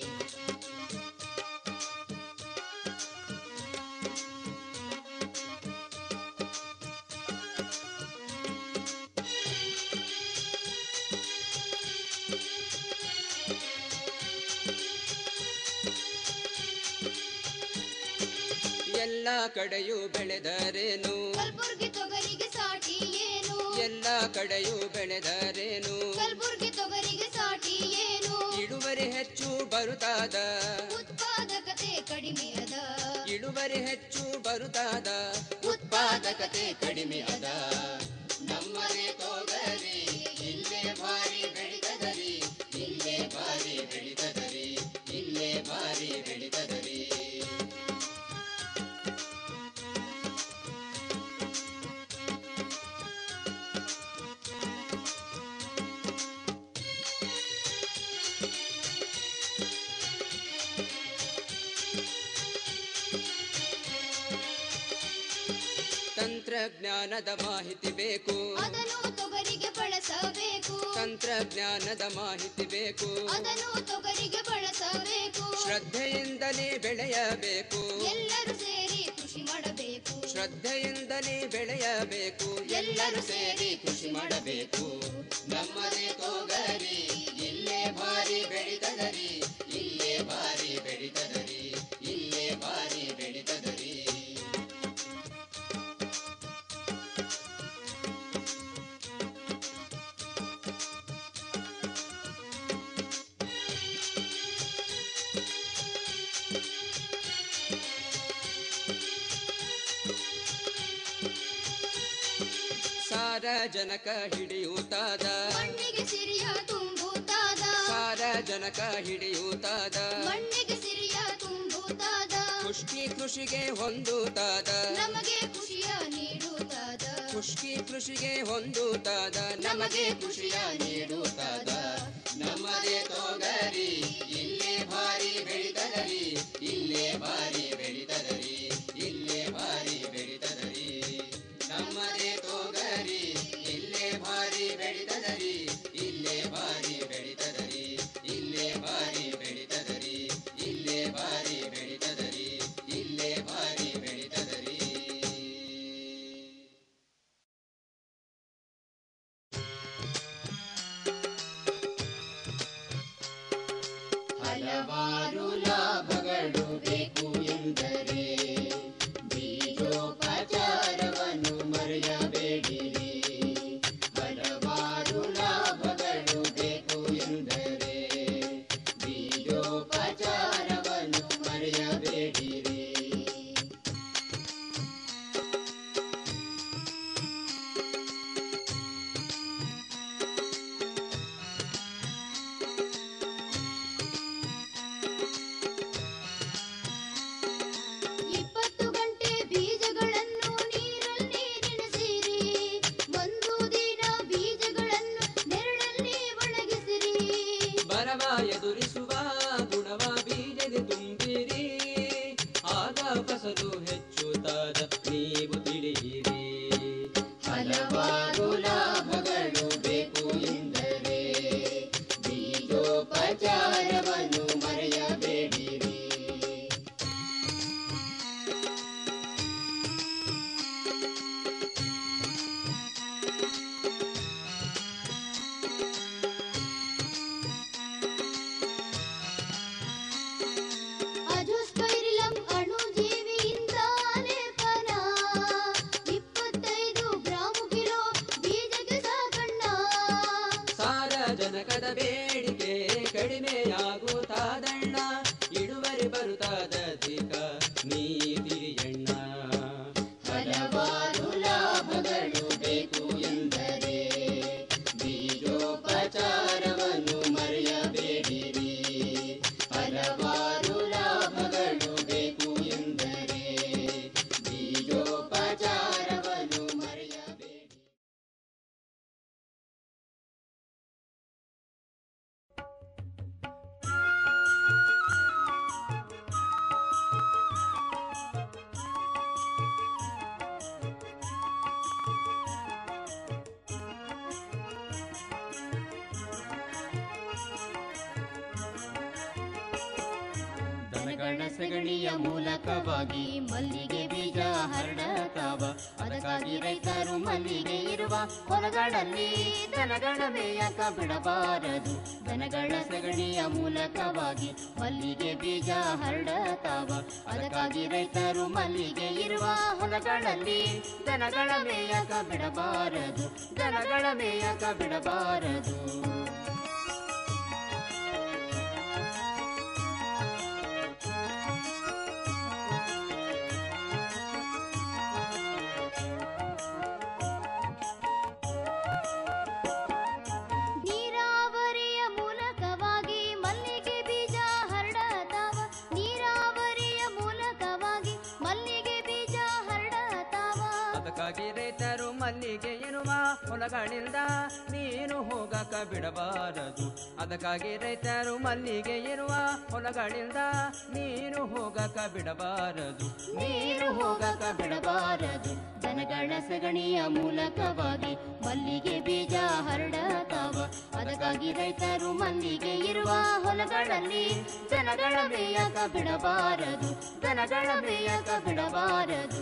ಎಲ್ಲ ಕಡೆಯೂ ಬೆಳೆದರೇನು ಕಲ್ಬುರ್ಗಿ ತೊಗರಿಗೆ ಸಾಟಿ ಏನು ಎಲ್ಲ ಕಡೆಯೂ ಬೆಳೆದರೇನು ಕಲ್ಬುರ್ಗಿ ತೊಗರಿಗೆ ಸಾಟಿ ಏನು ಇಳುವರಿ ಹೆಚ್ಚು ಬರುತ್ತಾದ ಉತ್ಪಾದಕತೆ ಕಡಿಮೆ ಅದ ಇಳುವರಿ ಹೆಚ್ಚು ಬರುತ್ತಾದ ಉತ್ಪಾದಕತೆ ಕಡಿಮೆ ಅದ ನಮ್ಮದೇ ತೋಗರಿ ಇಲ್ಲೇ ಭಾರಿ ಬೆಳಿತದರಿ ಇಲ್ಲೇ ಭಾರಿ ಬೆಳಿತದರಿ ಇಲ್ಲೇ ಭಾರಿ ಬೆಳಿತದರಿ ತಂತ್ರಜ್ಞಾನದ ಮಾಹಿತಿ ಬೇಕು ಅದನ್ನು ತೊಗರಿಗೆ ಬಳಸಬೇಕು ತಂತ್ರಜ್ಞಾನದ ಮಾಹಿತಿ ಬೇಕು ಅದನ್ನು ತೊಗರಿಗೆ ಬಳಸಬೇಕು ಶ್ರದ್ಧೆಯಿಂದಲೇ ಬೆಳೆಯಬೇಕು ಎಲ್ಲರೂ ಸೇರಿ ಕೃಷಿ ಮಾಡಬೇಕು ಶ್ರದ್ಧೆಯಿಂದಲೇ ಬೆಳೆಯಬೇಕು ಎಲ್ಲರೂ ಸೇರಿ ಕೃಷಿ ಮಾಡಬೇಕು ನಮ್ಮದೇ ತೋಗರಿ ಇಲ್ಲೇ ಭಾರಿ ಬೆಳಿತದರಿ ಇಲ್ಲೇ ಭಾರಿ ಬೆಳಿತದರಿ ಇಲ್ಲೇ ಭಾರಿ ಬೆಳಿತದರಿ ಸಾರಜನಕ ಹಿಡಿಯೂತಾದ ಮಣ್ಣಿಗೆ ಸಿರಿಯ ತುಂಬುತ್ತಾದ ಸಾರಜನಕ ಹಿಡಿಯೂತಾದ ಮಣ್ಣಿಗೆ ಸಿರಿಯ ತುಂಬುತ್ತಾದ ಖುಷ್ಕಿ ಕೃಷಿಗೆ ಹೊಂದುತ್ತಾದ ನಮಗೆ ಖುಷಿಯ ನೀಡುತ್ತಾದ ಖುಷ್ಕಿ ಕೃಷಿಗೆ ಹೊಂದುತ್ತಾದ ನಮಗೆ ಖುಷಿಯ ನೀಡುತ್ತಾದ ನಮ್ಮದೇ ತೋಗರಿ ಇಲ್ಲೇ ಭಾರಿ ಬೆಳಿತದರಿ ಇಲ್ಲೇ ಭಾರಿ ಬೆಳಿತದರಿ ಇಲ್ಲೇ ಭಾರಿ ಬೆಳಿತದರಿ ನಮ್ಮದೇ ತೋಗರಿ ಇಲ್ಲೇ ಭಾರಿ ಬೆಳಿತದರಿ ಇಲ್ಲೇ ಭಾರಿ ಬೆಳಿತದರಿ ಇಲ್ಲೇ ಭಾರಿ ಬೆಳಿತದರಿ ಇಲ್ಲೇ ಭಾರಿ ಬೆಳಿತದರಿ ಇಲ್ಲೇ ಭಾರಿ ಬೆಳಿತದರಿ ಹಲವಾರು ಲಾಭಗಳು ಬೇಕು ಎಂದರೆ ಬೀಜೋಪಚಾರವನ್ನು ಮರೆಯಬೇಡಿರಿ ಹಲವಾರು ಲಾಭಗಳು ಬೇಕು ಎಂದರೆ ಬೀಜೋಪಚಾರವನ್ನು ಮರೆಯಬೇಡಿರಿ ಇಪ್ಪತ್ತು ಗಂಟೆ ಬೀಜಗಳನ್ನು ನೀರಲ್ಲಿ ನೆನೆಸಿರಿ ಒಂದು ದಿನ ಬೀಜಗಳನ್ನು ನೆರಳಲ್ಲಿ ಒಣಗಿಸಿರಿ ಬರವ ಎದುರಿಸುವ ಗುಣವ ಬೀಜಗೆ ತುಂಬಿರಿ ಆಗ ಫಸಲು ಹೆಚ್ಚುತ್ತಾದ ನೀವು ತಿಳಿಯಿರಿ ಹಲವಾರು ಲಾಭಗಳು ಬೇಕು ಎಂದರೆ ಬೀಜೋಪಚಾರವನ್ನು ಮರೆಯಬೇಡಿರಿ ಅಜೋಸ್ಪೈರಿಲಂ ಅಣುಜೀವಿಯಿಂದ ಲೇಪನ ಇಪ್ಪತ್ತೈದು ಗ್ರಾಮು ಕಿಲೋ ಬೀಜಕ್ಕೆ ಸಾಕಣ್ಣ ಸಾರಜನಕದ ಬೇಡಿಕೆ ಕಡಿಮೆಯಾಗುತ್ತಾದಣ್ಣ ಇಳುವರಿ ಬರುತ್ತಾದಧಿಕ ನೀ ತಿಳಿಯಣ್ಣ ಹಲವಾರು ಲಾಭಗಳು ಬೇಕು ಎಂದರೆ ಬೀಜೋಪಚಾರವನ್ನು ಮರೆಯಬೇಡಿರಿ ಹಲವಾರು ಲಾಭಗಳು ಬೇಕು ಎಂದರೆ ಬೀಜೋಪಚಾರವನ್ನು ಮರೆಯಬೇಡಿ ದನಗಳ ಸಗಣಿಯ ಮೂಲಕವಾಗಿ ಮಲ್ಲಿಗೆ ಬೀಜ ಹರಡತಾವ ಅದಕ್ಕಾಗಿ ರೈತರು ಮಲ್ಲಿಗೆ ಇರುವ ಹೊಲಗಳಲ್ಲಿ ದನಗಳ ಮೇಯಕ ಬಿಡಬಾರದು ದನಗಳ ಸಗಣಿಯ ಮೂಲಕವಾಗಿ ಮಲ್ಲಿಗೆ ಬೀಜ ಹರಡತಾವ ಅದಕ್ಕಾಗಿ ರೈತರು ಮಲ್ಲಿಗೆ ಇರುವ ಹೊಲಗಳಲ್ಲಿ ದನಗಳ ಮೇಯಕ ಬಿಡಬಾರದು ದನಗಳ ಮೇಯಕ ಬಿಡಬಾರದು ನೀರಾವರಿಯ ಮೂಲಕವಾಗಿ ಮಲ್ಲಿಗೆ ಬೀಜ ಹರಡತಾವ ನೀರಾವರಿಯ ಮೂಲಕವಾಗಿ ಮಲ್ಲಿಗೆ ಬೀಜ ಹರಡತಾವ ಅದಕ್ಕಾಗಿ ರೈತರು ಮಲ್ಲಿಗೆ ಎನ್ನುವ ಹೊಲಗಳಿಂದ ನೀನು ಹೋಗಕ ಬಿಡಬಾರದು ಅದಕ್ಕಾಗಿ ರೈತರು ಮಲ್ಲಿಗೆ ಇರುವ ಹೊಲಗಳಿಂದ ನೀನು ಹೋಗಕ ಬಿಡಬಾರದು ನೀರು ಹೋಗಕ ಬಿಡಬಾರದು ದನಗಳ ಸಗಣಿಯ ಮೂಲಕವಾಗಿ ಮಲ್ಲಿಗೆ ಬೀಜ ಹರಡತಾವ ಅದಕ್ಕಾಗಿ ರೈತರು ಮಲ್ಲಿಗೆ ಇರುವ ಹೊಲಗಳಲ್ಲಿ ದನಗಳ ಮೇಯಕ ಬಿಡಬಾರದು ದನಗಳ ಮೇಯಕ ಬಿಡಬಾರದು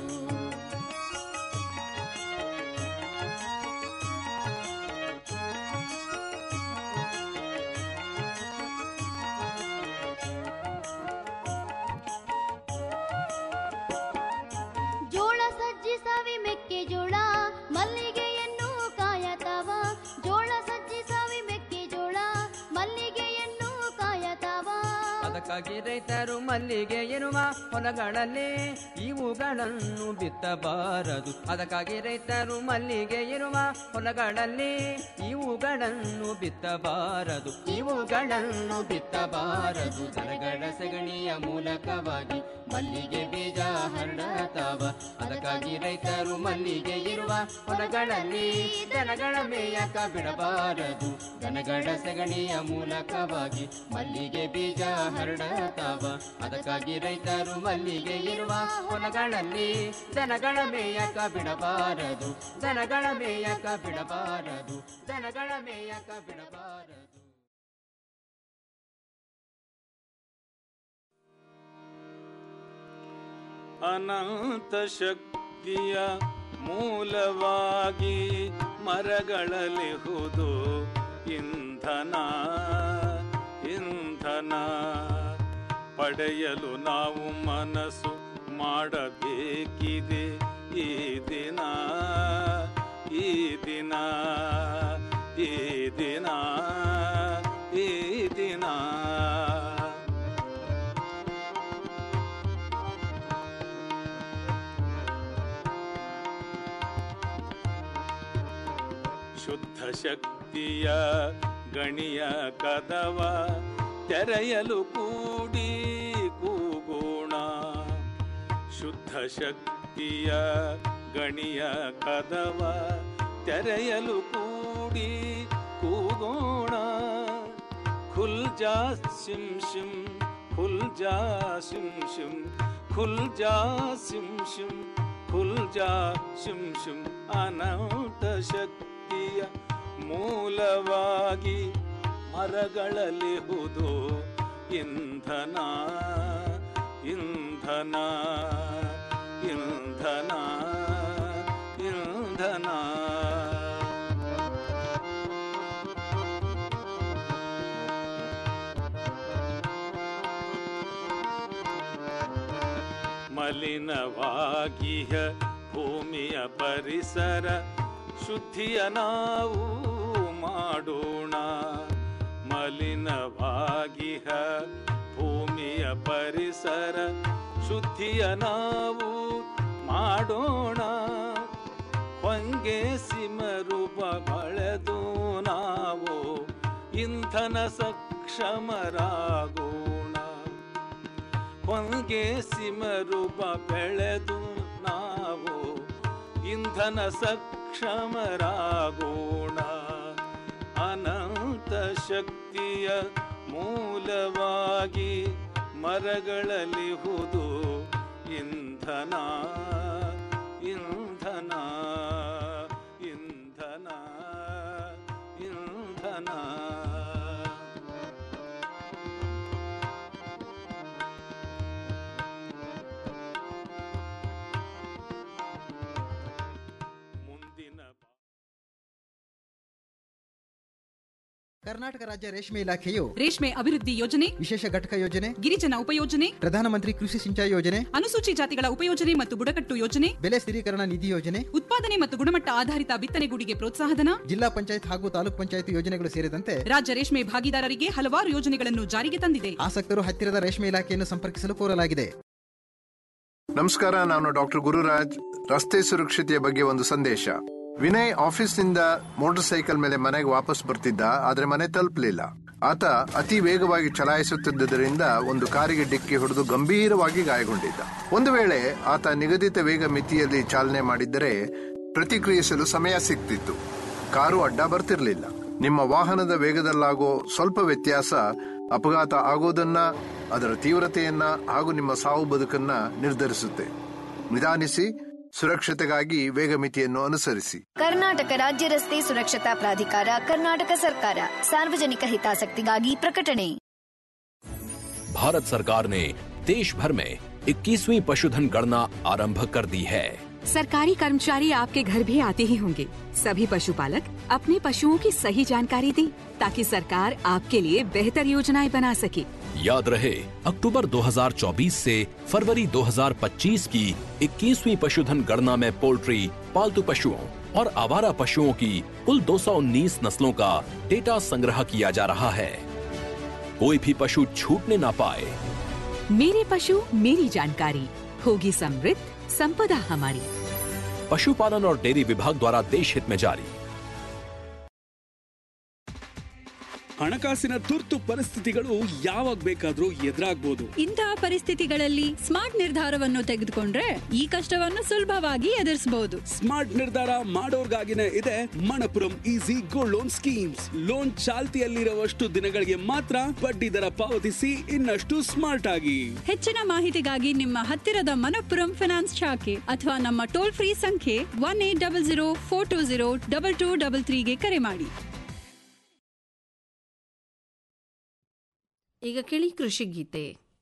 ಜೋಳ ಸಜ್ಜಿ ಸವಿ ಮೆಕ್ಕೆಜೋಳ ಮಲ್ಲಿಗೆಯನ್ನು ಕಾಯತಾವ ಜೋಳ ಸಜ್ಜಿ ಸವಿ ಮೆಕ್ಕೆಜೋಳ ಮಲ್ಲಿಗೆಯನ್ನು ಕಾಯತಾವ ಅದಕ್ಕಾಗಿ ರೈತರು ಮಲ್ಲಿಗೆ ಇರುವ ಹೊಲಗಳಲ್ಲಿ ಇವುಗಳ ಇವುಗಳನ್ನು ಬಿತ್ತಬಾರದು ಅದಕ್ಕಾಗಿ ರೈತರು ಮಲ್ಲಿಗೆ ಇರುವ ಹೊಲಗಳಲ್ಲಿ ಇವುಗಳನ್ನು ಬಿತ್ತಬಾರದು ಇವುಗಳನ್ನು ಬಿತ್ತಬಾರದು ದನಗಳ ಸಗಣಿಯ ಮೂಲಕವಾಗಿ ಮಲ್ಲಿಗೆ ಬೀಜ ಹರಡತಾವ ಅದಕ್ಕಾಗಿ ರೈತರು ಮಲ್ಲಿಗೆ ಇರುವ ಹೊಲಗಳಲ್ಲಿ ದನಗಳ ಮೇಯಕ ಬಿಡಬಾರದು ದನಗಳ ಸಗಣಿಯ ಮೂಲಕವಾಗಿ ಮಲ್ಲಿಗೆ ಬೀಜ ಹರಡತಾವ ಅದಕ್ಕಾಗಿ ರೈತರು ಮಲ್ಲಿಗೆ ಇರುವ ಹೊಲಗಳಲ್ಲಿ ದನಗಳ ಮೇಯಕ ಬಿಡಬಾರದು ದನಗಳ ಮೇಯಕ ಬಿಡಬಾರದು ದನಗಳ ಮೇಯಕ ಬಿಡಬಾರದು ಅನಂತ ಶಕ್ತಿಯ ಮೂಲವಾಗಿ ಮರಗಳಲಿಹುದು ಇಂಧನ ಇಂಧನ ಪಡೆಯಲು ನಾವು ಮನಸ್ಸು ಮಾಡಬೇಕಿದೆ ಈ ದಿನ ಈ ದಿನ ಈ ದಿನ ಈ ದಿನ ಶುದ್ಧ ಶಕ್ತಿಯ ಗಣಿಯ ಕದವ ತೆರೆಯಲು ಕೂಡಿ ಕೂಗೋಣ ಶುದ್ಧ ಶಕ್ತಿಯ ಗಣಿಯ ಕದವ ತೆರೆಯಲು ಕೂಡಿ ಕೂಗೋಣ ಖುಲ್ ಜಾ ಸಿಂ ಶಿಂ ಖುಲ್ ಜಾ ಸಿಂ ಶಿಂ ಖುಲ್ ಜಾ ಸಿಂ ಶಿಂ ಖುಲ್ ಜಾ ಶಿಂ ಶಿಂ ಅನಂತ ಶಕ್ತಿಯ ಮೂಲವಾಗಿ ಮರಗಳಲಿಹುದು ಇಂಧನ ಇಂಧನ ಇಂಧನ ಇಂಧನ ಮಲಿನವಾಗಿಹ ಭೂಮಿಯ ಪರಿಸರ ಶುದ್ಧಿಯ ನಾವು ಮಾಡೋಣ ಮಲಿನವಾಗಿಹ ಭೂಮಿಯ ಪರಿಸರ ಶುದ್ಧಿಯ ನಾವು ಮಾಡೋಣ ಹೊಂಗೆ ಸಿಮರೂಪ ಬಳೆದು ನಾವು ಇಂಧನ ಸಕ್ಷಮರಾಗೋಣ ಹೊಂಗೆ ಸಿಮರೂಪ ಬೆಳೆದು ನಾವು ಇಂಧನ ಸಕ್ಷಮರಾಗೋಣ ಅನಂತ ಶಕ್ತಿಯ ಮೂಲವಾಗಿ ಮರಗಳಲಿಹುದು ಇಂಧನ ಇಂಧನ ಇಂಧನ ಇಂಧನ ಮುಂದಿನ ಕರ್ನಾಟಕ ರಾಜ್ಯ ರೇಷ್ಮೆ ಇಲಾಖೆಯು ರೇಷ್ಮೆ ಅಭಿವೃದ್ಧಿ ಯೋಜನೆ ವಿಶೇಷ ಘಟಕ ಯೋಜನೆ ಗಿರಿಜನ ಉಪಯೋಜನೆ ಪ್ರಧಾನಮಂತ್ರಿ ಕೃಷಿ ಸಿಂಚಾಯಿ ಯೋಜನೆ ಅನುಸೂಚಿ ಜಾತಿಗಳ ಉಪಯೋಜನೆ ಮತ್ತು ಬುಡಕಟ್ಟು ಯೋಜನೆ ಬೆಲೆ ಸ್ಥಿರೀಕರಣ ನಿಧಿ ಯೋಜನೆ ಉತ್ಪಾದನೆ ಮತ್ತು ಗುಣಮಟ್ಟ ಆಧಾರಿತ ಬಿತ್ತನೆಗೂಡಿಗೆ ಪ್ರೋತ್ಸಾಹಧನ ಜಿಲ್ಲಾ ಪಂಚಾಯತ್ ಹಾಗೂ ತಾಲೂಕ್ ಪಂಚಾಯತ್ ಯೋಜನೆಗಳು ಸೇರಿದಂತೆ ರಾಜ್ಯ ರೇಷ್ಮೆ ಭಾಗಿದಾರರಿಗೆ ಹಲವಾರು ಯೋಜನೆಗಳನ್ನು ಜಾರಿಗೆ ತಂದಿದೆ ಆಸಕ್ತರು ಹತ್ತಿರದ ರೇಷ್ಮೆ ಇಲಾಖೆಯನ್ನು ಸಂಪರ್ಕಿಸಲು ಕೋರಲಾಗಿದೆ ನಮಸ್ಕಾರ ನಾನು ಡಾಕ್ಟರ್ ಗುರುರಾಜ್ ರಸ್ತೆ ಸುರಕ್ಷತೆಯ ಬಗ್ಗೆ ಒಂದು ಸಂದೇಶ ವಿನಯ್ ಆಫೀಸ್ನಿಂದ ಮೋಟಾರ್ ಸೈಕಲ್ ಮೇಲೆ ಮನೆಗೆ ವಾಪಸ್ ಬರ್ತಿದ್ದ ಆದ್ರೆ ಮನೆ ತಲುಪಲಿಲ್ಲ ಆತ ಅತಿ ವೇಗವಾಗಿ ಚಲಾಯಿಸುತ್ತಿದ್ದರಿಂದ ಒಂದು ಕಾರಿಗೆ ಡಿಕ್ಕಿ ಹೊಡೆದು ಗಂಭೀರವಾಗಿ ಗಾಯಗೊಂಡಿದ್ದ ಒಂದು ವೇಳೆ ಆತ ನಿಗದಿತ ವೇಗ ಮಿತಿಯಲ್ಲಿ ಚಾಲನೆ ಮಾಡಿದ್ದರೆ ಪ್ರತಿಕ್ರಿಯಿಸಲು ಸಮಯ ಸಿಗ್ತಿತ್ತು ಕಾರು ಅಡ್ಡ ಬರ್ತಿರ್ಲಿಲ್ಲ ನಿಮ್ಮ ವಾಹನದ ವೇಗದಲ್ಲಾಗೋ ಸ್ವಲ್ಪ ವ್ಯತ್ಯಾಸ ಅಪಘಾತ ಆಗೋದನ್ನ ಅದರ ತೀವ್ರತೆಯನ್ನ ಹಾಗೂ ನಿಮ್ಮ ಸಾವು ಬದುಕನ್ನ ನಿರ್ಧರಿಸುತ್ತೆ ನಿಧಾನಿಸಿ ಸುರಕ್ಷತೆಗಾಗಿ ವೇಗ ಮಿತಿಯನ್ನು ಅನುಸರಿಸಿ ಕರ್ನಾಟಕ ರಾಜ್ಯ ರಸ್ತೆ ಸುರಕ್ಷತಾ ಪ್ರಾಧಿಕಾರ ಕರ್ನಾಟಕ ಸರ್ಕಾರ ಸಾರ್ವಜನಿಕ ಹಿತಾಸಕ್ತಿಗಾಗಿ ಪ್ರಕಟಣೆ भारत सरकार ने देश भर में 21वीं पशुधन गणना आरंभ कर दी है सरकारी कर्मचारी आपके घर भी आते ही होंगे सभी पशुपालक अपने पशुओं की सही जानकारी दें ताकि सरकार आपके लिए बेहतर योजनाएं बना सके याद रहे अक्टूबर 2024 से फरवरी 2025 की 21वीं पशुधन गणना में पोल्ट्री पालतू पशुओं और आवारा पशुओं की कुल 219 नस्लों का डेटा संग्रह किया जा रहा है कोई भी पशु छूटने ना पाए मेरे पशु मेरी जानकारी होगी समृद्ध संपदा हमारी पशुपालन और डेयरी विभाग द्वारा देश हित में जारी ಹಣಕಾಸಿನ ತುರ್ತು ಪರಿಸ್ಥಿತಿಗಳು ಯಾವಾಗ ಬೇಕಾದ್ರೂ ಎದುರಾಗ್ಬೋದು ಇಂತಹ ಪರಿಸ್ಥಿತಿಗಳಲ್ಲಿ ಸ್ಮಾರ್ಟ್ ನಿರ್ಧಾರವನ್ನು ತೆಗೆದುಕೊಂಡ್ರೆ ಈ ಕಷ್ಟವನ್ನು ಸುಲಭವಾಗಿ ಎದುರಿಸಬಹುದು ಸ್ಮಾರ್ಟ್ ನಿರ್ಧಾರ ಮಾಡೋರ್ಗಾಗಿನೇ ಇದೆ Manappuram easy gold loan schemes loan ಚಾಲ್ತಿಯಲ್ಲಿರುವಷ್ಟು ದಿನಗಳಿಗೆ ಮಾತ್ರ ಬಡ್ಡಿ ದರ ಪಾವತಿಸಿ ಇನ್ನಷ್ಟು ಸ್ಮಾರ್ಟ್ ಆಗಿ ಹೆಚ್ಚಿನ ಮಾಹಿತಿಗಾಗಿ ನಿಮ್ಮ ಹತ್ತಿರದ ಮನಪ್ಪುರಂ ಫಿನಾನ್ಸ್ ಶಾಖೆ ಅಥವಾ ನಮ್ಮ ಟೋಲ್ ಫ್ರೀ ಸಂಖ್ಯೆ one eight double zero four two zero double two double ತ್ರೀಗೆ ಕರೆ ಮಾಡಿ ಈಗ ಕೇಳಿ ಕೃಷಿ ಗೀತೆ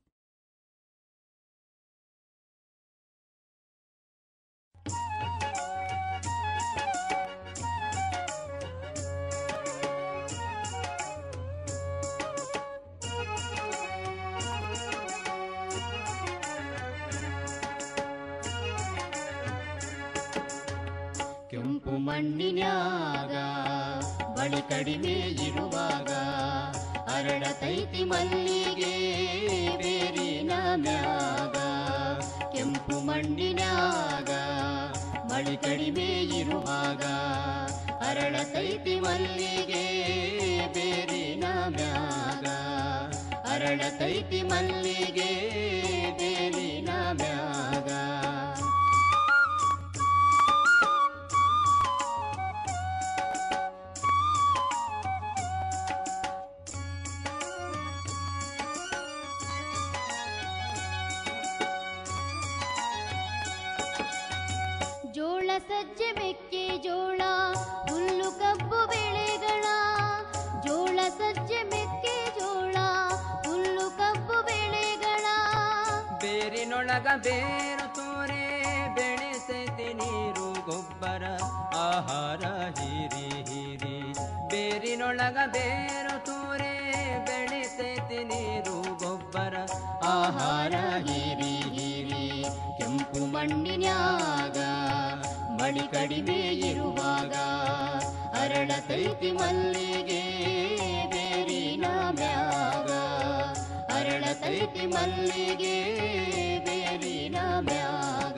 ಕೆಂಪು ಮಣ್ಣಿನ್ಯಾಗ ಬಳಿ ಕಡಿಮೆ ಇರುವಾಗ ಅರಳತೈತಿ ಮಲ್ಲಿಗೆ ಬೇರಿನ ಮ್ಯಾಗ ಕೆಂಪು ಮಣ್ಣಿನ್ಯಾಗ ಬಳಿ ಕಡಿಮೆ ಇರುವಾಗ ಅರಳತೈತಿ ಮಲ್ಲಿಗೆ ಬೇರಿನ ಮ್ಯಾಗ ಅರಳತೈತಿ ಮಲ್ಲಿಗೆ ಬೇರಿನ ಮ್ಯಾಗ ಜೋಳ ಸಜ್ಜೆ ಮೆಕ್ಕೆ ಜೋಳ ಹುಲ್ಲು ಕಬ್ಬು ಬೆಳೆಗಳ ಜೋಳ ಸಜ್ಜೆ ಮೆಕ್ಕೆ ಜೋಳ ಹುಲ್ಲು ಕಬ್ಬು ಬೆಳೆಗಳ ಬೇರಿನೊಳಗ ಬೇರು ತೋರೆ ಬೆಳೆಸೈತಿ ನೀರು ಗೊಬ್ಬರ ಆಹಾರ ಹೀರಿ ಹೀರಿ ಬೇರಿನೊಳಗ ಬೇರು ತೋರೆ ಬೆಳೆಸೈತಿ ನೀರು ಗೊಬ್ಬರ ಆಹಾರ ಹೀರಿ ಹೀರಿ ಕೆಂಪು ಮಣ್ಣಿನ್ಯಾಗ ಮಡಿ ಕಡಿಮೆ ಇರುವಾಗ ಅರಳತೈತಿ ಮಲ್ಲಿಗೆ ಬೇರಿನ ಮ್ಯಾಗ ಅರಳತೈತಿ ಮಲ್ಲಿಗೆ ಬೇರಿನ ಮ್ಯಾಗ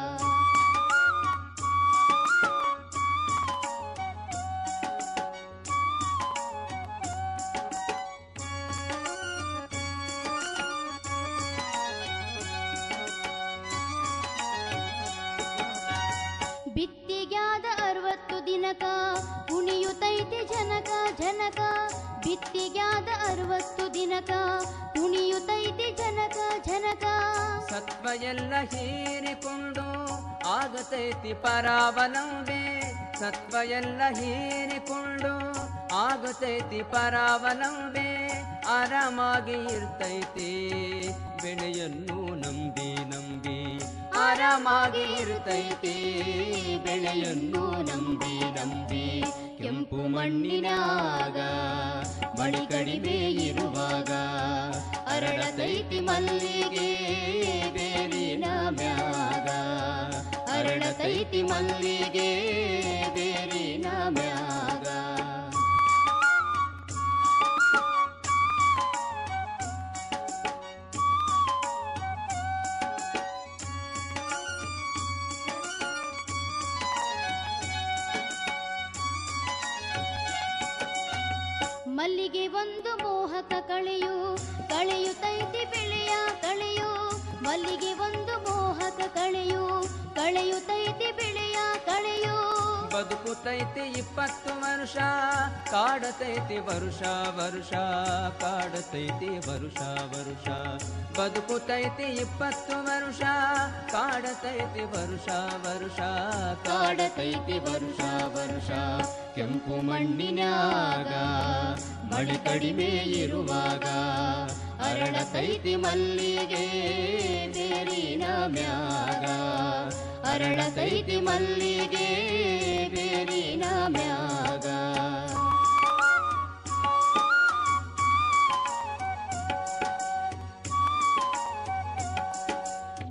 ಬಿತ್ತಿಗ್ಯಾದ ಅರವತ್ತು ದಿನಕ ಕುಣಿಯುತ್ತೈತಿ ಜನಕ ಜನಕ ಬಿತ್ತಿಗ್ಯಾದ ಅರವತ್ತು ದಿನಕ ಕುಣಿಯುತ್ತೈತಿ ಜನಕ ಜನಕ ಸತ್ವ ಎಲ್ಲ ಹೀರಿಕೊಂಡು ಆಗತೈತಿ ಪರಾವಲಂಬೆ ಸತ್ವ ಎಲ್ಲ ಹೀರಿಕೊಂಡು ಆಗತೈತಿ ಪರಾವಲಂಬೆ ಆರಾಮಾಗಿ ಇರ್ತೈತಿ ಬೆಳೆಯನ್ನು ನಂಬಿ ನಂಬಿ ಆರಾಮಾಗಿ ಇರ್ತೈತಿ ಬೆಳೆಯನ್ನು ನಂಬಿ ನಂಬಿ ಕೆಂಪು ಮಣ್ಣಿನಾಗ ಮಳಿ ಕಡಿಮೆ ಇರುವಾಗ ಅರಳತೈತಿ ಮಲ್ಲಿಗೆ ಬೇರಿನ ಮ್ಯಾಗ ಅರಳತೈತಿ ಮಲ್ಲಿಗೆ ಬೇರಿನ ಮ್ಯಾಗ ಮಲ್ಲಿಗೆ ಒಂದು ಮೋಹಕ ಕಳೆಯು ಕಳೆಯುತ್ತೈತಿ ಬೆಳೆಯ ಕಳೆಯು ಮಲ್ಲಿಗೆ ಒಂದು ಮೋಹಕ ಕಳೆಯು ಕಳೆಯುತ್ತೈತಿ ಬೆಳೆಯ ಕಳೆಯು ಬದುಕುತೈತಿ ಇಪ್ಪತ್ತು ವರ್ಷ ಕಾಡತೈತಿ ವರುಷ ವರುಷ ಕಾಡತೈತಿ ವರುಷ ವರುಷ ಬದುಕುತೈತಿ ಇಪ್ಪತ್ತು ವರ್ಷ ಕಾಡತೈತಿ ವರುಷ ವರುಷ ಕಾಡತೈತಿ ವರುಷ ವರುಷ ಕೆಂಪು ಮಣ್ಣಿನ್ಯಾಗ ಮಳಿ ಕಡಿಮೆ ಇರುವಾಗ ಅರಳತೈತಿ ಮಲ್ಲಿಗೆ ಬೇರಿನ ಮ್ಯಾಗ ಅರಳತೈತಿ ಮಲ್ಲಿಗೆ ಬೇರಿನ ಮ್ಯಾಗ